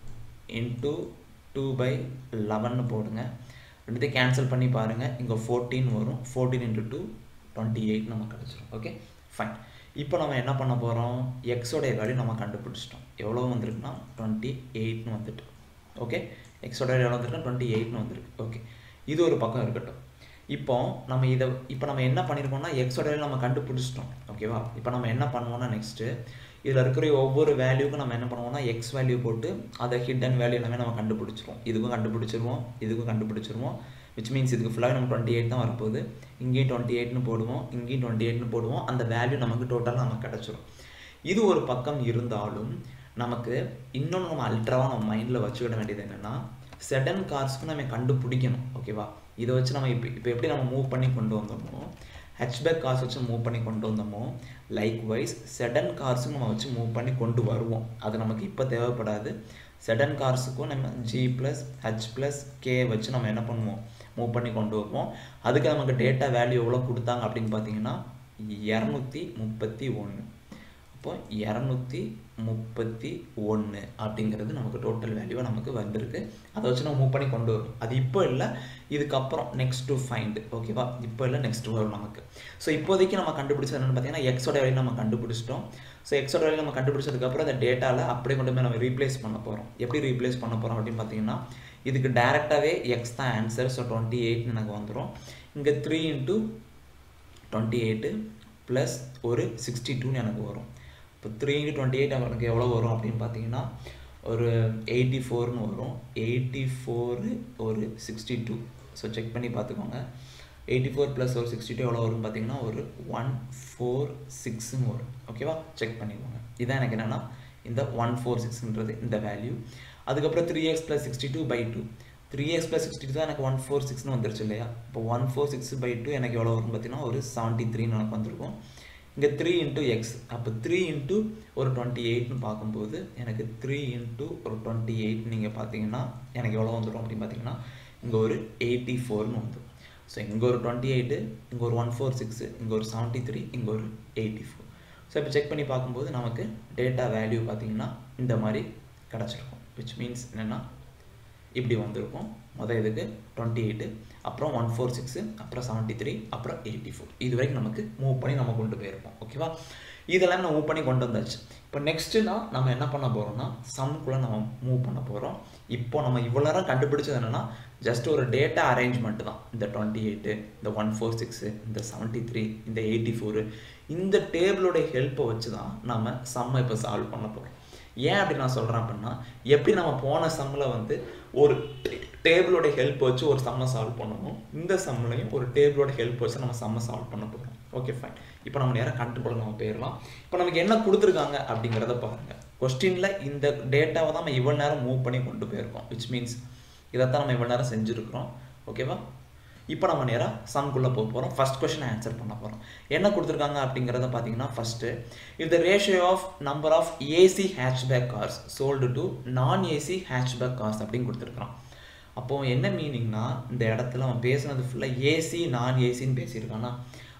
into two by லெவன்னு போடுங்க ரெண்டுத்தையும் கேன்சல் பண்ணி பாருங்கள் இங்கே ஃபோர்டீன் வரும் fourteen into two twenty eight நமக்கு கிடச்சிரும் ஓகே ஃபைன் இப்போ நம்ம என்ன பண்ண போகிறோம் எக்ஸோடைய வேல்யூ நம்ம கண்டுபிடிச்சிட்டோம் எவ்வளோ வந்திருக்குன்னா டுவெண்ட்டி எயிட்னு வந்துட்டு ஓகே எக்ஸோட வேல்யூ எவ்வளோ வந்திருக்குன்னா டுவெண்ட்டி எயிட்னு வந்திருக்கு ஓகே இது ஒரு பக்கம் இருக்கட்டும் இப்போ நம்ம இதை இப்போ நம்ம என்ன பண்ணியிருக்கோம்னா எக்ஸோட வேல்யூ நம்ம கண்டுபிடிச்சிட்டோம் ஓகேவா இப்போ நம்ம என்ன பண்ணுவோம்னா நெக்ஸ்ட்டு இதில் இருக்கிற ஒவ்வொரு வேல்யூக்கும் நம்ம என்ன பண்ணுவோம்னா எக்ஸ் வேல்யூ போட்டு அதை ஹிடன் வேல்யூ எல்லாமே நம்ம கண்டுபிடிச்சிருவோம் இதுக்கும் கண்டுபிடிச்சிருவோம் இதுக்கும் கண்டுபிடிச்சிருவோம் விச் மீன்ஸ் இதுக்கு ஃபுல்லாக நம்ம டுவெண்ட்டி எயிட் தான் வரப்போகுது இங்கேயும் டுவெண்ட்டி எயிட்னு போடுவோம் இங்கேயும் டுவெண்ட்டி எயிட்னு போடுவோம் அந்த வேல்யூ நமக்கு டோட்டலாக நமக்கு கிடச்சிரும் இது ஒரு பக்கம் இருந்தாலும் நமக்கு இன்னொன்று நம்ம அல்ட்ராவாக நம்ம மைண்டில் வச்சுக்கிட வேண்டியது என்னென்னா செடன் கார்ஸ்க்கு நம்ம கண்டுபிடிக்கணும் ஓகேவா இதை வச்சு நம்ம இப்போ இப்போ எப்படி நம்ம மூவ் பண்ணி கொண்டு வந்தோமோ ஹெச்பேக் கார்ஸ் வச்சு மூவ் பண்ணி கொண்டு வந்தோமோ லைக் வைஸ் செடன் கார்ஸும் நம்ம வச்சு மூவ் பண்ணி கொண்டு வருவோம் அது நமக்கு இப்போ தேவைப்படாது செடன் கார்ஸுக்கும் நம்ம G plus H plus K வச்சு நம்ம என்ன பண்ணுவோம் மூவ் பண்ணி கொண்டு வருவோம் அதுக்கு நமக்கு டேட்டா வேல்யூ எவ்வளோ கொடுத்தாங்க அப்படின்னு பார்த்தீங்கன்னா இரநூத்தி முப்பத்தி ஒன்று அப்போ இரநூத்தி முப்பத்தி ஒன்று அப்படிங்கிறது நமக்கு டோட்டல் வேல்யூவாக நமக்கு வந்திருக்கு அதை வச்சு நம்ம மூவ் பண்ணி கொண்டு வரும் அது இப்போ இல்லை இதுக்கப்புறம் நெக்ஸ்ட் டு ஃபைண்ட் ஓகேவா இப்போ இல்லை நெக்ஸ்ட் வரும் நமக்கு ஸோ இப்போதைக்கு நம்ம கண்டுபிடிச்சது என்னென்னு பார்த்தீங்கன்னா எக்ஸோட வேல்யூ நம்ம கண்டுபிடிச்சிட்டோம் ஸோ எக்ஸோட வேல்யூ நம்ம கண்டுபிடிச்சதுக்கப்புறம் அந்த டேட்டாவில் அப்படியே கொண்டு போய் நம்ம ரீப்ளேஸ் பண்ண போகிறோம் எப்படி ரீப்ளேஸ் பண்ண போகிறோம் அப்படின்னு பார்த்தீங்கன்னா இதுக்கு டேரெக்டாகவே எக்ஸ் தான் ஆன்சர் ஸோ டுவெண்ட்டி எயிட்னு எனக்கு வந்துடும் இங்கே three into twenty eight plus ஒரு சிக்ஸ்டி டூன்னு எனக்கு வரும் இப்போ த்ரீ இன்ட்டு டுவெண்ட்டி எயிட் எனக்கு எவ்வளோ வரும் அப்படின்னு பார்த்தீங்கன்னா ஒரு எயிட்டி ஃபோர்னு வரும் எயிட்டி ஃபோரு ஒரு சிக்ஸ்டி டூ ஸோ செக் பண்ணி பார்த்துக்கோங்க எயிட்டி ஃபோர் ப்ளஸ் ஒரு சிக்ஸ்டி டூ எவ்வளோ வரும்னு பார்த்தீங்கன்னா ஒரு ஒன் ஃபோர் சிக்ஸுன்னு வரும் ஓகேவா செக் பண்ணிக்கோங்க இதான் எனக்கு என்னென்னா இந்த ஒன் ஃபோர் சிக்ஸ்ன்றது இந்த வேல்யூ அதுக்கப்புறம் three x plus sixty two by two three x plus sixty two தான் எனக்கு ஒன் ஃபோர் சிக்ஸ்னு வந்துருச்சு இல்லையா இப்போ one four six by two எனக்கு எவ்வளோ வரும் பார்த்தீங்கன்னா ஒரு செவன்ட்டி த்ரீன்னு எனக்கு வந்திருக்கும் இங்கே த்ரீ இன்ட்டு எக்ஸ் அப்போ த்ரீ இன்ட்டு ஒரு டுவெண்ட்டி எயிட்னு பார்க்கும்போது எனக்கு த்ரீ இன்ட்டு ஒரு டுவெண்ட்டி எயிட் நீங்கள் பார்த்தீங்கன்னா எனக்கு எவ்வளோ வந்துடும் அப்படின்னு பார்த்தீங்கன்னா இங்கே ஒரு எயிட்டி ஃபோர்னு வந்துடும் ஸோ இங்கே ஒரு டுவெண்ட்டி எயிட்டு இங்கே ஒரு ஒன் ஃபோர் சிக்ஸு இங்கே ஒரு செவன்ட்டி த்ரீ இங்கே ஒரு எயிட்டி ஃபோர் ஸோ இப்போ செக் பண்ணி பார்க்கும்போது நமக்கு டேட்டா வேல்யூ பார்த்தீங்கன்னா இந்த மாதிரி கிடச்சிருக்கும் விச் மீன்ஸ் என்னென்னா இப்படி வந்திருக்கும் மொதல் இதுக்கு டுவெண்ட்டி எயிட்டு அப்புறம் ஒன் ஃபோர் சிக்ஸு அப்புறம் செவன்ட்டி த்ரீ அப்புறம் எயிட்டி ஃபோர் இது வரைக்கும் நமக்கு மூவ் பண்ணி நம்ம கொண்டு போயிருப்போம் ஓகேவா இதெல்லாம் நம்ம மூவ் பண்ணி கொண்டு வந்தாச்சு இப்போ நெக்ஸ்ட்டுனா நம்ம என்ன பண்ண போகிறோம்னா சம்குள்ளே நம்ம மூவ் பண்ண போகிறோம் இப்போ நம்ம இவ்வளோ நேரம் கண்டுபிடிச்சது என்னென்னா ஜஸ்ட் ஒரு டேட்டா அரேஞ்ச்மெண்ட் தான் இந்த டுவெண்ட்டி எயிட்டு இந்த ஒன் ஃபோர் சிக்ஸு இந்த செவன்ட்டி த்ரீ இந்த எயிட்டி ஃபோரு இந்த டேபிளோட ஹெல்ப்பை வச்சு தான் நம்ம சம்மை இப்போ சால்வ் பண்ண போகிறோம் ஏன் அப்படி நான் சொல்கிறேன் அப்படின்னா எப்படி நம்ம போன சம்மில் வந்து ஒரு டேபிளோட ஹெல்ப் வச்சு ஒரு சம்மை சால்வ் பண்ணணும் இந்த சம்லையும் ஒரு டேபிளோட ஹெல்ப் வச்சு நம்ம சம்மை சால்வ் பண்ண போகிறோம் ஓகே ஃபைன் இப்போ நம்ம நேராக கண்டுபிடிக்க நம்ம போயிடலாம் இப்போ நமக்கு என்ன கொடுத்துருக்காங்க அப்படிங்கிறத பாருங்கள் கொஸ்டினில் இந்த டேட்டாவை தான் நம்ம இவ்வளோ நேரம் மூவ் பண்ணி கொண்டு போயிருக்கோம் விச் மீன்ஸ் இதைத்தான் நம்ம இவ்வளோ நேரம் செஞ்சுருக்கிறோம் ஓகேவா இப்போ நம்ம நேராக சம்குள்ளே போக போகிறோம் ஃபஸ்ட் கொஷின் ஆன்சர் பண்ண போகிறோம் என்ன கொடுத்துருக்காங்க அப்படிங்கிறத பார்த்தீங்கன்னா first if the ratio of number of AC hatchback cars sold to non AC hatchback cars அப்படின்னு கொடுத்துருக்கான் அப்போது என்ன மீனிங்னா இந்த இடத்துல அவன் பேசுனது ஃபுல்லாக ஏசி நான் ஏசின்னு பேசியிருக்கானா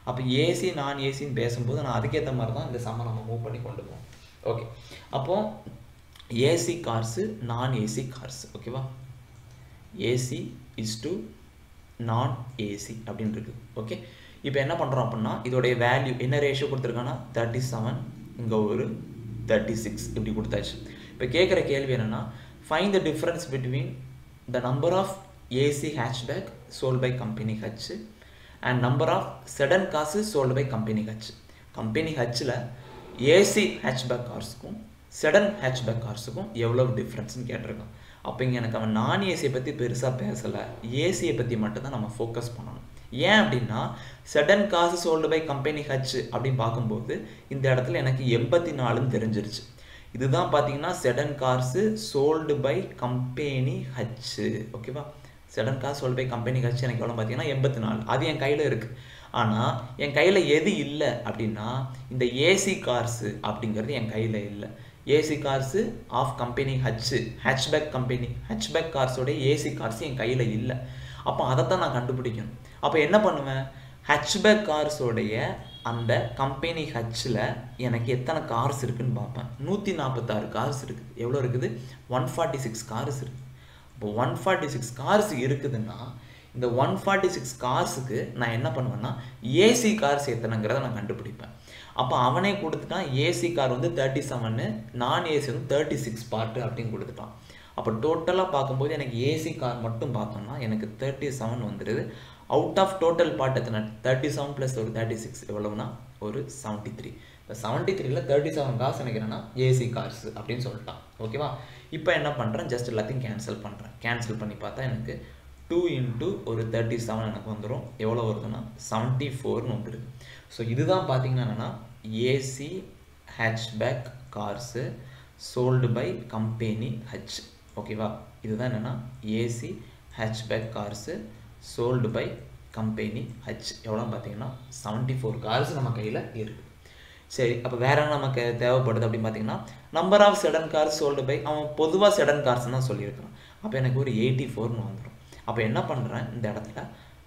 அப்போ ஏசி நான் ஏசின்னு பேசும்போது நான் அதுக்கேற்ற மாதிரி தான் இந்த சம்மை நம்ம மூவ் பண்ணி கொண்டு போவோம் ஓகே அப்போது AC cars non AC cars ஓகேவா AC is to non AC அப்படின்னு இருக்குது ஓகே இப்போ என்ன பண்ணுறோம் அப்படின்னா இதோடைய வேல்யூ என்ன ரேஷியோ கொடுத்துருக்காங்கன்னா தேர்ட்டி செவன் இங்கே ஒரு தேர்ட்டி சிக்ஸ் இப்படி கொடுத்தாச்சு இப்போ கேட்குற கேள்வி என்னென்னா find the difference between the number of AC hatchback sold by company H and number of sedan cars sold by company H company ஹச்சில் ஏசி ஹேட்ச்பேக் கார்ஸுக்கும் செடன் ஹேட்ச்பேக் கார்ஸுக்கும் எவ்வளோ டிஃப்ரென்ஸ்னு கேட்டிருக்கான் அப்போ இங்கே எனக்கு அவன் நான் ஏசியை பற்றி பெருசாக பேசலை ஏசியை பற்றி மட்டும்தான் நம்ம ஃபோக்கஸ் பண்ணணும் ஏன் அப்படின்னா sedan cars sold by company H அப்படின்னு பார்க்கும்போது இந்த இடத்துல எனக்கு எண்பத்தி நாலுன்னு தெரிஞ்சிருச்சு இதுதான் பார்த்தீங்கன்னா sedan cars sold by company H ஓகேவா sedan cars sold by company H எனக்கு எவ்வளோ பார்த்தீங்கன்னா எண்பத்தி நாலு அது என் கையில் இருக்குது ஆனால் என் கையில் எது இல்லை அப்படின்னா இந்த ஏசி கார்ஸு அப்படிங்கிறது என் கையில் இல்லை AC cars of company H hatchback company hatchback கார்ஸோட ஏசி கார்ஸ் என் கையில் இல்லை அப்போ அதைத்தான் நான் கண்டுபிடிக்கணும் அப்போ என்ன பண்ணுவேன் ஹேட்ச்பேக் கார்ஸோடைய அந்த கம்பெனி ஹச்சில் எனக்கு எத்தனை கார்ஸ் இருக்குன்னு பார்ப்பேன் நூற்றி நாற்பத்தாறு கார்ஸ் இருக்குது எவ்வளோ இருக்குது ஒன் ஃபார்ட்டி சிக்ஸ் கார்ஸ் இருக்குது இப்போ ஒன் ஃபார்ட்டி சிக்ஸ் கார்ஸ் இருக்குதுன்னா இந்த ஒன் ஃபார்ட்டி சிக்ஸ் கார்ஸுக்கு நான் என்ன பண்ணுவேன்னா ஏசி கார்ஸ் எத்தனைங்கிறத நான் கண்டுபிடிப்பேன் அப்போ அவனே கொடுத்துட்டான் ஏசி கார் வந்து தேர்ட்டி செவனு நான் ஏசி வந்து தேர்ட்டி சிக்ஸ் பார்ட்டு அப்படின்னு கொடுத்துட்டான் அப்போ டோட்டலாக பார்க்கும்போது எனக்கு ஏசி கார் மட்டும் பார்த்தோம்னா எனக்கு தேர்ட்டி செவன் வந்துடுது அவுட் ஆஃப் டோட்டல் பார்ட் எத்தனை தேர்ட்டி செவன் ப்ளஸ் ஒரு தேர்ட்டி சிக்ஸ் எவ்வளவுனா ஒரு செவன்ட்டி த்ரீ இப்போ செவன்ட்டி த்ரீல தேர்ட்டி செவன் காசு எனக்கு என்னன்னா ஏசி கார்ஸ் அப்படின்னு சொல்லிட்டான் ஓகேவா இப்போ என்ன பண்ணுறேன் ஜஸ்ட் எல்லாத்தையும் கேன்சல் பண்ணுறேன் கேன்சல் பண்ணி பார்த்தா எனக்கு டூ இன்ட்டு ஒரு தேர்ட்டி செவன் எனக்கு வந்துடும் எவ்வளோ வருதுன்னா செவன்ட்டி ஃபோர்னு வந்துடுது ஸோ இதுதான் பார்த்தீங்கன்னா என்னென்னா AC hatchback cars sold by company H ஓகேவா இதுதான் என்னென்னா AC hatchback cars sold by company H எவ்வளோ பார்த்தீங்கன்னா செவன்ட்டி ஃபோர் கார்ஸ் நம்ம கையில் இருக்குது சரி அப்போ வேற என்ன நமக்கு தேவைப்படுது அப்படின்னு பார்த்தீங்கன்னா number of sedan cars sold by அவன் பொதுவாக செடன் கார்ஸ் தான் சொல்லியிருக்கான் அப்போ எனக்கு ஒரு எயிட்டி ஃபோர்னு வந்துடும் அப்போ என்ன பண்ணுறேன் இந்த இடத்துல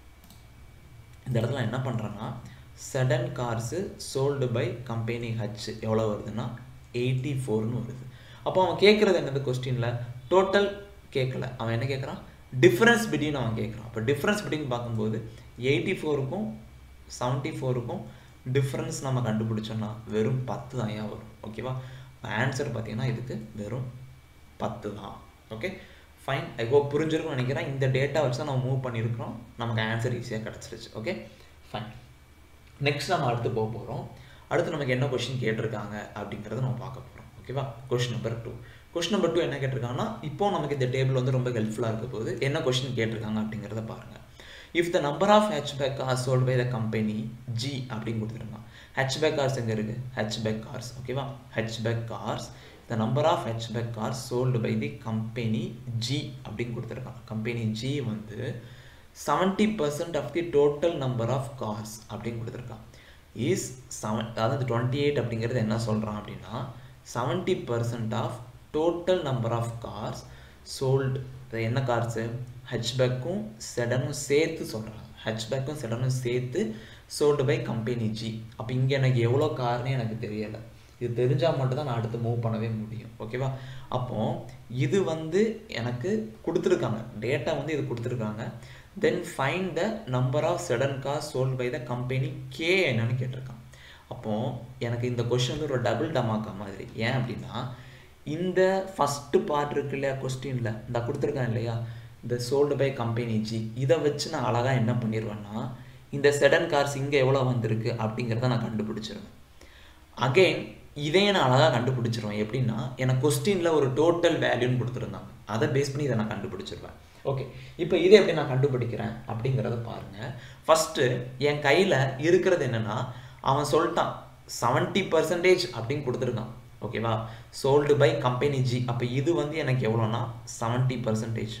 இந்த இடத்துல என்ன பண்ணுறேன்னா sedan cars sold by company H எவ்வளோ வருதுன்னா எயிட்டி ஃபோர்னு வருது அப்போ அவன் கேட்குறது என்னது கொஸ்டினில் டோட்டல் கேட்கல அவன் என்ன கேட்குறான் டிஃப்ரென்ஸ் பிட்வீன் அவன் கேட்குறான் அப்போ டிஃப்ரென்ஸ் பிட்வீன் பார்க்கும்போது எயிட்டி ஃபோருக்கும் செவன்ட்டி ஃபோருக்கும் டிஃப்ரென்ஸ் நம்ம கண்டுபிடிச்சோம்னா வெறும் பத்து தான் ஏன் வரும் ஓகேவா ஆன்சர் பார்த்தீங்கன்னா இதுக்கு வெறும் பத்து தான் ஓகே ஃபைன் ஐ ஹோப் புரிஞ்சிருக்கும்னு நினைக்கிறேன் இந்த டேட்டா வச்சு தான் நம்ம மூவ் பண்ணியிருக்கிறோம் நமக்கு ஆன்சர் ஈஸியாக கிடச்சிருச்சு ஓகே ஃபைன் நெக்ஸ்ட் நம்ம அடுத்து போக போகிறோம் அடுத்து நமக்கு என்ன கொஷின் கேட்டிருக்காங்க அப்படிங்கிறத நம்ம பார்க்க போகிறோம் ஓகேவா question number two question number two என்ன கேட்டிருக்காங்கன்னா இப்போ நமக்கு இந்த டேபிள் வந்து ரொம்ப ஹெல்ப்ஃபுல்லாக இருக்க போது என்ன கொஷின் கேட்டிருக்காங்க அப்படிங்கிறத பாருங்கள் if the number of hatchback cars sold by the company G அப்படின்னு கொடுத்துருக்காங்க ஹேட்ச்பேக் கார்ஸ் எங்கே இருக்குது ஹேட்ச்பேக் கார்ஸ் ஓகேவா hatchback cars the number of hatchback cars sold by the company G அப்படின்னு கொடுத்துருக்காங்க கம்பெனி ஜி வந்து seventy percent of the total number of cars அப்படின்னு கொடுத்துருக்கான் இஸ் செவன் அதாவது டுவெண்ட்டி எயிட் அப்படிங்கிறது என்ன சொல்கிறான் அப்படின்னா seventy percent of total number of cars sold என்ன கார்ஸு ஹெச்பேக்கும் செடனும் சேர்த்து சொல்கிறாங்க ஹெச்பேக்கும் செடனும் சேர்த்து சோல்டு பை கம்பெனி ஜி அப்போ இங்கே எனக்கு எவ்வளோ கார்னே எனக்கு தெரியலை இது தெரிஞ்சால் மட்டும்தான் நான் அடுத்து மூவ் பண்ணவே முடியும் ஓகேவா அப்போ இது வந்து எனக்கு கொடுத்துருக்காங்க டேட்டா வந்து இது கொடுத்துருக்காங்க then find the number of sedan car sold by the company K என்னன்னு கேட்டிருக்கான் அப்போது எனக்கு இந்த கொஷின் வந்து ஒரு டபுள் டமாக்கா மாதிரி ஏன் அப்படின்னா இந்த ஃபஸ்ட்டு பார்ட் இருக்கு இல்லையா கொஸ்டினில் இந்த கொடுத்துருக்கான் இல்லையா இந்த சோல்டு பை கம்பெனி ஜி இதை வச்சு நான் அழகாக என்ன பண்ணிடுவேன்னா இந்த செடன் கார்ஸ் இங்கே எவ்வளோ வந்திருக்கு அப்படிங்கிறத நான் கண்டுபிடிச்சிருவேன் அகெயின் இதையே நான் அழகாக கண்டுபிடிச்சிருவேன் எப்படின்னா எனக்கு கொஸ்டினில் ஒரு டோட்டல் வேல்யூன்னு கொடுத்துருந்தாங்க அதை பேஸ் பண்ணி இதை நான் கண்டுபிடிச்சிருவேன் ஓகே இப்போ இதை எப்படி நான் கண்டுபிடிக்கிறேன் அப்படிங்கிறத பாருங்கள் ஃபஸ்ட்டு என் கையில் இருக்கிறது என்னென்னா அவன் சொல்லிட்டான் செவன்ட்டி பர்சன்டேஜ் அப்படின்னு கொடுத்துருக்கான் ஓகேவா சோல்டு பை கம்பெனி ஜி அப்போ இது வந்து எனக்கு எவ்வளோனா செவன்ட்டி பர்சன்டேஜ்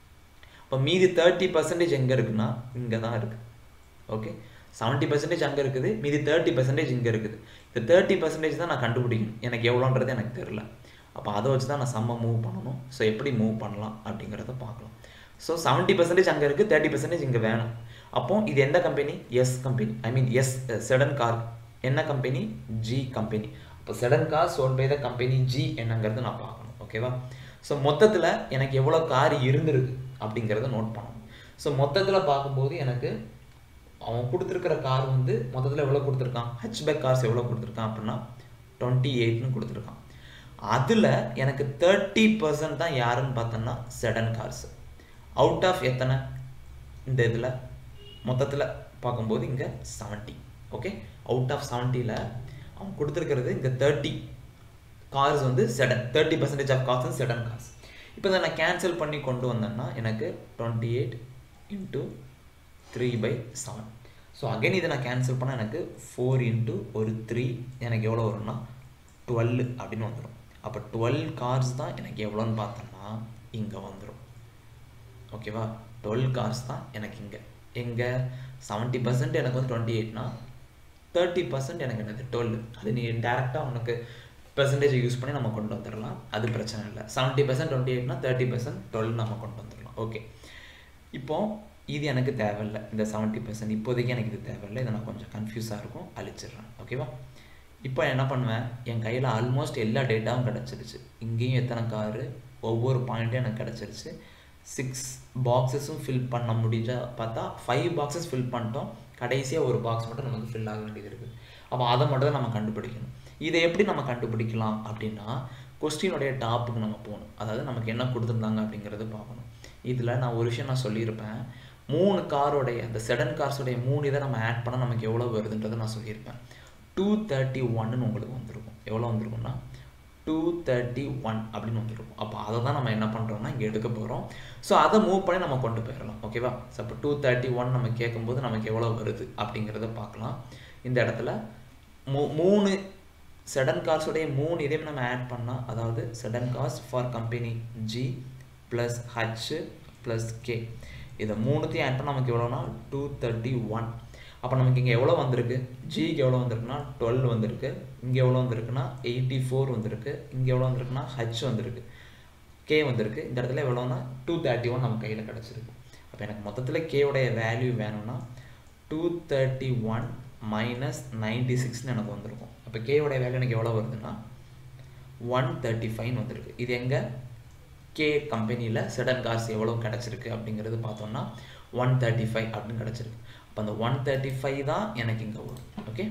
இப்போ மீதி தேர்ட்டி பர்சன்டேஜ் எங்கே இருக்குன்னா இங்கே தான் இருக்குது ஓகே செவன்ட்டி பர்சன்டேஜ் அங்கே இருக்குது மீதி தேர்ட்டி பர்சன்டேஜ் இங்கே இருக்குது இந்த தேர்ட்டி பர்சன்டேஜ் தான் நான் கண்டுபிடிக்கணும் எனக்கு எவ்வளோன்றது எனக்கு தெரில அப்போ அதை வச்சு தான் நான் செம்ம மூவ் பண்ணணும் ஸோ எப்படி மூவ் பண்ணலாம் அப்படிங்கிறத பார்க்கலாம் ஸோ செவன்ட்டி பர்சன்டேஜ் அங்கே இருக்குது தேர்ட்டி பர்சன்டேஜ் இங்கே வேணும் அப்போ இது எந்த company S company I mean S sedan car என்ன கம்பெனி ஜி கம்பெனி அப்போ sedan car sold by the company G என்னங்கிறது நான் பார்க்கணும் ஓகேவா ஸோ மொத்தத்தில் எனக்கு எவ்வளோ கார் இருந்திருக்கு அப்படிங்கிறத நோட் பண்ணணும் ஸோ மொத்தத்தில் பார்க்கும்போது எனக்கு அவன் கொடுத்துருக்கிற கார் வந்து மொத்தத்தில் எவ்வளோ கொடுத்துருக்கான் ஹெச்பேக் கார்ஸ் எவ்வளோ கொடுத்துருக்கான் அப்படின்னா டுவெண்ட்டி எயிட்னு கொடுத்துருக்கான் அதில் எனக்கு தேர்ட்டி பர்சன்ட் தான் யாருன்னு பார்த்தோன்னா செடன் கார்ஸ் அவுட் ஆஃப் எத்தனை இந்த இதில் மொத்தத்தில் பார்க்கும்போது இங்கே செவன்ட்டி ஓகே அவுட் ஆஃப் செவன்ட்டியில் அவன் கொடுத்துருக்கிறது இங்கே தேர்ட்டி கார்ஸ் வந்து sedan thirty percentage of cars வந்து செடன் கார்ஸ் இப்போ இதை நான் கேன்சல் பண்ணி கொண்டு வந்தேன்னா எனக்கு twenty eight into three by seven so again இதை நான் கேன்சல் பண்ணால் எனக்கு ஃபோர் இன்ட்டு ஒரு த்ரீ எனக்கு எவ்வளோ வரும்னா டுவெல் அப்படின்னு வந்துடும் அப்போ டுவெல் கார்ஸ் தான் எனக்கு எவ்வளோன்னு பார்த்தோம்னா இங்கே வந்துடும் ஓகேவா டுவெல் கார்ஸ் தான் எனக்கு இங்கே எங்கே செவன்ட்டி பர்சன்ட் எனக்கு வந்து டுவெண்ட்டி எயிட்னா தேர்ட்டி பர்சன்ட் எனக்கு என்னது டுவெல் அது நீ டேரெக்டாக உனக்கு பெர்சன்டேஜ் யூஸ் பண்ணி நம்ம கொண்டு வந்துடலாம் அது பிரச்சனை இல்லை செவன்ட்டி பர்சன்ட் டுவெண்ட்டி எயிட்னா தேர்ட்டி பர்சன்ட் டுவெல் நம்ம கொண்டு வந்துடலாம் ஓகே இப்போ இது எனக்கு தேவையில்லை இந்த செவன்ட்டி பர்சன்ட் இப்போதைக்கு எனக்கு இது தேவையில்லை இதை நான் கொஞ்சம் கன்ஃபியூஸாக இருக்கும் அழிச்சிடுறேன் ஓகேவா இப்போ என்ன பண்ணுவேன் என் கையில் ஆல்மோஸ்ட் எல்லா டேட்டாவும் கிடச்சிருச்சு இங்கேயும் எத்தனை காரு ஒவ்வொரு பாயிண்ட்டும் எனக்கு கிடச்சிருச்சு சிக்ஸ் பாக்ஸஸும் ஃபில் பண்ண முடிஞ்சா பார்த்தா ஃபைவ் பாக்ஸஸ் ஃபில் பண்ணிட்டோம் கடைசியாக ஒரு பாக்ஸ் மட்டும் நமக்கு ஃபில் ஆக வேண்டியது இருக்குது அப்போ அதை மட்டும் தான் நம்ம கண்டுபிடிக்கணும் இதை எப்படி நம்ம கண்டுபிடிக்கலாம் அப்படின்னா கொஸ்டினுடைய டாப்புக்கு நம்ம போகணும் அதாவது நமக்கு என்ன கொடுத்துருந்தாங்க அப்படிங்கிறத பார்க்கணும் இதில் நான் ஒரு விஷயம் நான் சொல்லியிருப்பேன் மூணு காரோடைய அந்த செடன் கார்ஸோடைய மூணு இதை நம்ம ஆட் பண்ணால் நமக்கு எவ்வளோ வருதுன்றதை நான் சொல்லியிருப்பேன் டூ தேர்ட்டி ஒன்னு உங்களுக்கு வந்திருக்கும் எவ்வளோ வந்திருக்கும்னா டூ தேர்ட்டி ஒன் அப்படின்னு வந்துருக்கும் அப்போ அதை தான் நம்ம என்ன பண்ணுறோம்னா இங்கே எடுக்க போகிறோம் ஸோ அதை மூவ் பண்ணி நம்ம கொண்டு போயிடலாம் ஓகேவா ஸோ அப்போ டூ தேர்ட்டி ஒன் நம்ம கேட்கும்போது நமக்கு எவ்வளோ வருது அப்படிங்கிறத பார்க்கலாம் இந்த இடத்துல மூ மூணு செடன் கார்ஸுடைய மூணு இதையும் நம்ம ஆட் பண்ணால் அதாவது sedan cars for company G plus H plus K இதை மூணுத்தையும் ஆட் பண்ணால் நமக்கு எவ்வளோனா டூ தேர்ட்டி ஒன் அப்போ நமக்கு இங்கே எவ்வளோ வந்திருக்கு ஜிக்கு எவ்வளோ வந்திருக்குன்னா டுவெல் வந்திருக்கு இங்கே எவ்வளோ வந்திருக்குன்னா எயிட்டி ஃபோர் வந்திருக்கு இங்கே எவ்வளோ வந்திருக்குன்னா ஹச் வந்திருக்கு கே வந்திருக்கு இந்த இடத்துல எவ்வளோனா டூ தேர்ட்டி ஒன் நம்ம கையில் கிடச்சிருக்கு அப்போ எனக்கு மொத்தத்தில் கேவுடைய வேல்யூ வேணும்னா two thirty one minus ninety சிக்ஸ்னு எனக்கு வந்திருக்கும் அப்போ கேவுடைய வேல்யூ எனக்கு எவ்வளோ வருதுன்னா ஒன் தேர்ட்டி ஃபைவ்னு வந்திருக்கு இது எங்கே கே கம்பெனியில் செடன் கார்ஸ் எவ்வளோ கிடச்சிருக்கு அப்படிங்கிறது பார்த்தோம்னா ஒன் தேர்ட்டி ஃபைவ் அப்படின்னு கிடச்சிருக்கு அப்போ அந்த ஒன் தேர்ட்டி ஃபைவ் தான் எனக்கு இங்கே வரும் ஓகே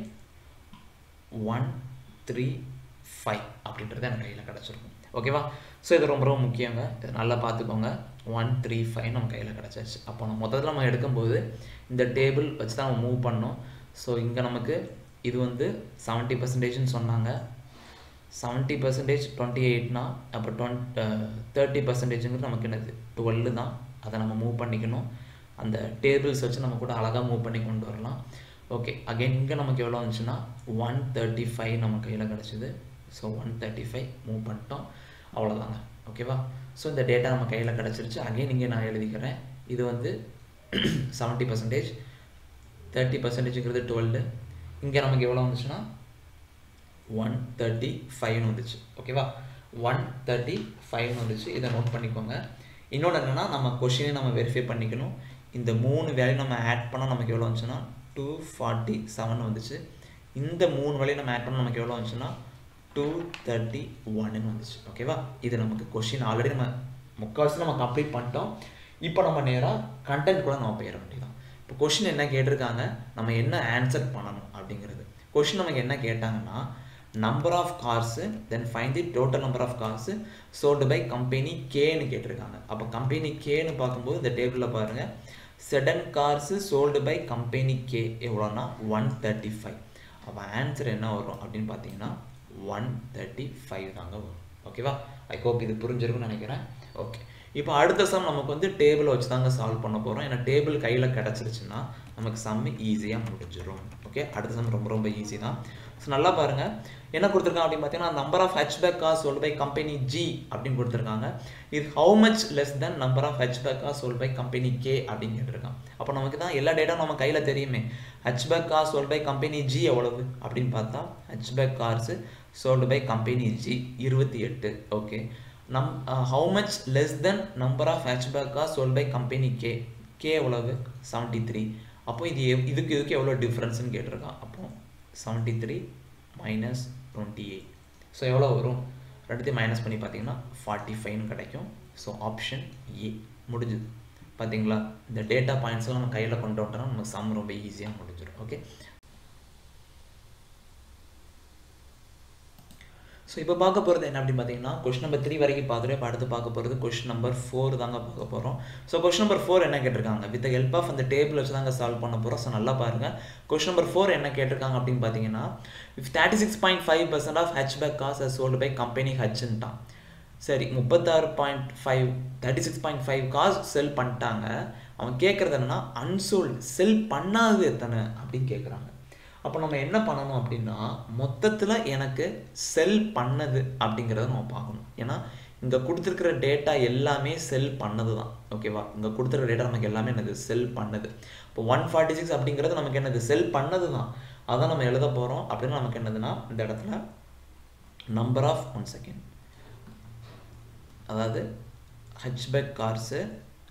ஒன் த்ரீ ஃபைவ் அப்படின்றது எனக்கு கையில் கிடச்சிருக்கும் ஓகேவா ஸோ இது ரொம்ப ரொம்ப முக்கியங்க இதை நல்லா பார்த்துக்கோங்க ஒன் த்ரீ ஃபைவ் நம்ம கையில் கிடச்சாச்சு அப்போ நம்ம மொத்தத்தில் நம்ம எடுக்கும்போது இந்த டேபிள் வச்சு தான் நம்ம மூவ் பண்ணோம் ஸோ இங்கே நமக்கு இது வந்து செவன்ட்டி பர்சன்டேஜ்னு சொன்னாங்க செவன்ட்டி பர்சன்டேஜ் டுவெண்ட்டி எயிட்னா அப்போ டுவெண்ட் தேர்ட்டி பர்சன்டேஜுங்கிறது நமக்கு என்னது டுவெல்லு தான் அதை நம்ம மூவ் பண்ணிக்கணும் அந்த டேபிள்ஸ் வச்சு நம்ம கூட அழகாக மூவ் பண்ணி கொண்டு வரலாம் ஓகே அகைன் இங்கே நமக்கு எவ்வளோ வந்துச்சுன்னா ஒன் தேர்ட்டி ஃபைவ் நம்ம கையில் கிடச்சிது so one thirty five move பண்ணிட்டோம் அவ்வளோதாங்க ஓகேவா ஸோ இந்த டேட்டா நம்ம கையில் கிடச்சிருச்சு அகைன் இங்கே நான் எழுதிக்கிறேன் இது வந்து செவன்ட்டி பர்சன்டேஜ் தேர்ட்டி பர்சன்டேஜுங்கிறது டுவெல்லு இங்கே நமக்கு எவ்வளோ வந்துச்சுன்னா ஒன் தேர்ட்டி ஃபைவ்னு வந்துச்சு ஓகேவா ஒன் தேர்ட்டி ஃபைவ்னு வந்துச்சு இதை நோட் பண்ணிக்கோங்க இன்னொன்று என்னென்னா நம்ம கொஷினை நம்ம வெரிஃபை பண்ணிக்கணும் இந்த மூணு வேல்யூ நம்ம ஆட் பண்ணால் நமக்கு எவ்வளோ வந்துச்சுன்னா டூ ஃபார்ட்டி செவன் வந்துச்சு இந்த மூணு வேலையும் நம்ம ஆட் பண்ணால் நமக்கு எவ்வளோ வந்துச்சுன்னா டூ தேர்ட்டி ஒன்னு வந்துச்சு ஓகேவா இது நமக்கு கொஷின் ஆல்ரெடி நம்ம முக்கால்வாசி நம்ம கம்ப்ளீட் பண்ணிட்டோம் இப்போ நம்ம நேராக கண்டென்ட் கூட நம்ம போயிட வேண்டியதான் இப்போ கொஷின் என்ன கேட்டிருக்காங்க நம்ம என்ன ஆன்சர் பண்ணணும் அப்படிங்கிறது கொஷின் நமக்கு என்ன கேட்டாங்கன்னா number of cars then find the total number of cars sold by company கேன்னு கேட்டிருக்காங்க அப்போ கம்பெனி கேன்னு பார்க்கும்போது இந்த டேபிளில் பாருங்கள் sedan cars sold by company K எவ்வளோன்னா ஒன் தேர்ட்டி ஃபைவ் அப்போ ஆன்சர் என்ன வரும் அப்படின்னு பார்த்தீங்கன்னா ஒன் தேர்ட்டி ஃபைவ் தாங்க வரும் ஓகேவா ஐ ஹோப் இது புரிஞ்சிருக்கும்னு நினைக்கிறேன் ஓகே இப்போ அடுத்த சம் நமக்கு வந்து டேபிளை வச்சு தாங்க சால்வ் பண்ண போகிறோம் ஏன்னா டேபிள் கையில் கிடச்சிருச்சுன்னா நமக்கு சம்மு ஈஸியாக முடிஞ்சிடும் ஓகே அடுத்த சம் ரொம்ப ரொம்ப ஈஸி தான் ஸோ நல்லா பாருங்கள் என்ன கொடுத்துருக்காங்க அப்படின்னு பார்த்தீங்கன்னா number of hatchback car sold by company G அப்படின்னு கொடுத்துருக்காங்க இது how much less than number of hatchback car sold by company K அப்படின்னு கேட்டிருக்காங்க அப்போ நமக்கு தான் எல்லா டேட்டா நம்ம கையில் தெரியுமே hatchback car sold by company G எவ்வளவு அப்படின்னு பார்த்தா hatchback cars sold by company G இருபத்தி எட்டு ஓகே நம் how much less than number of hatchback car sold by company K K எவ்வளவு செவன்ட்டி த்ரீ அப்போ இது எவ்- இதுக்கு இதுக்கு எவ்வளோ டிஃப்ரென்ஸ்னு கேட்டிருக்கான் அப்போ seventy three minus twenty eight so எவ்வளோ வரும் ரெண்டுத்தையும் மைனஸ் பண்ணி பார்த்தீங்கன்னா ஃபார்ட்டி ஃபைவ்னு கிடைக்கும் ஸோ ஆப்ஷன் ஏ முடிஞ்சுது பார்த்தீங்களா இந்த டேட்டா பாயிண்ட்ஸ்லாம் நம்ம கையில் கொண்டு வந்துட்டோம்னா நமக்கு சம் ரொம்ப ஈஸியாக முடிஞ்சிடும் ஓகே ஸோ இப்போ பார்க்க போகிறது என்ன அப்படின்னு பார்த்தீங்கன்னா கொஸ்டின் நம்பர் த்ரீ வரைக்கும் பார்த்துட்டு இப்போ அடுத்து பார்க்க போகிறது கொஸ்டின் நம்பர் ஃபோர் தாங்க பார்க்க போகிறோம் ஸோ கொஸ்டின் நம்பர் ஃபோர் என்ன கேட்டிருக்காங்க வித் ஹெல்ப் ஆஃப் அந்த டேபிள் வச்சு தாங்க சால்வ் பண்ண போகிறோம் ஸோ நல்லா பாருங்கள் கொஸ்டின் நம்பர் ஃபோர் என்ன கேட்டிருக்காங்க அப்படின்னு பார்த்தீங்கன்னா if thirty six point five percent of hatchback cars sold by company ஹச்ன்ட்டான் சரி முப்பத்தாறு point five thirty six point five cars sell பண்ணிட்டாங்க அவன் கேட்குறது என்னன்னா அன்சோல்டு செல் பண்ணாதது எத்தனை அப்படின்னு கேட்குறாங்க அப்போ நம்ம என்ன பண்ணணும் அப்படின்னா மொத்தத்தில் எனக்கு செல் பண்ணது அப்படிங்கிறத நம்ம பார்க்கணும் ஏன்னா இங்கே கொடுத்துருக்கிற டேட்டா எல்லாமே செல் பண்ணது தான் ஓகேவா இங்கே கொடுத்துருக்க டேட்டா நமக்கு எல்லாமே என்னது செல் பண்ணது இப்போ ஒன் ஃபார்ட்டி சிக்ஸ் அப்படிங்கிறது நமக்கு என்னது செல் பண்ணது தான் அதான் நம்ம எழுத போகிறோம் அப்படின்னு நமக்கு என்னதுன்னா இந்த இடத்துல நம்பர் ஆஃப் ஒன் செகண்ட் அதாவது hatchback cars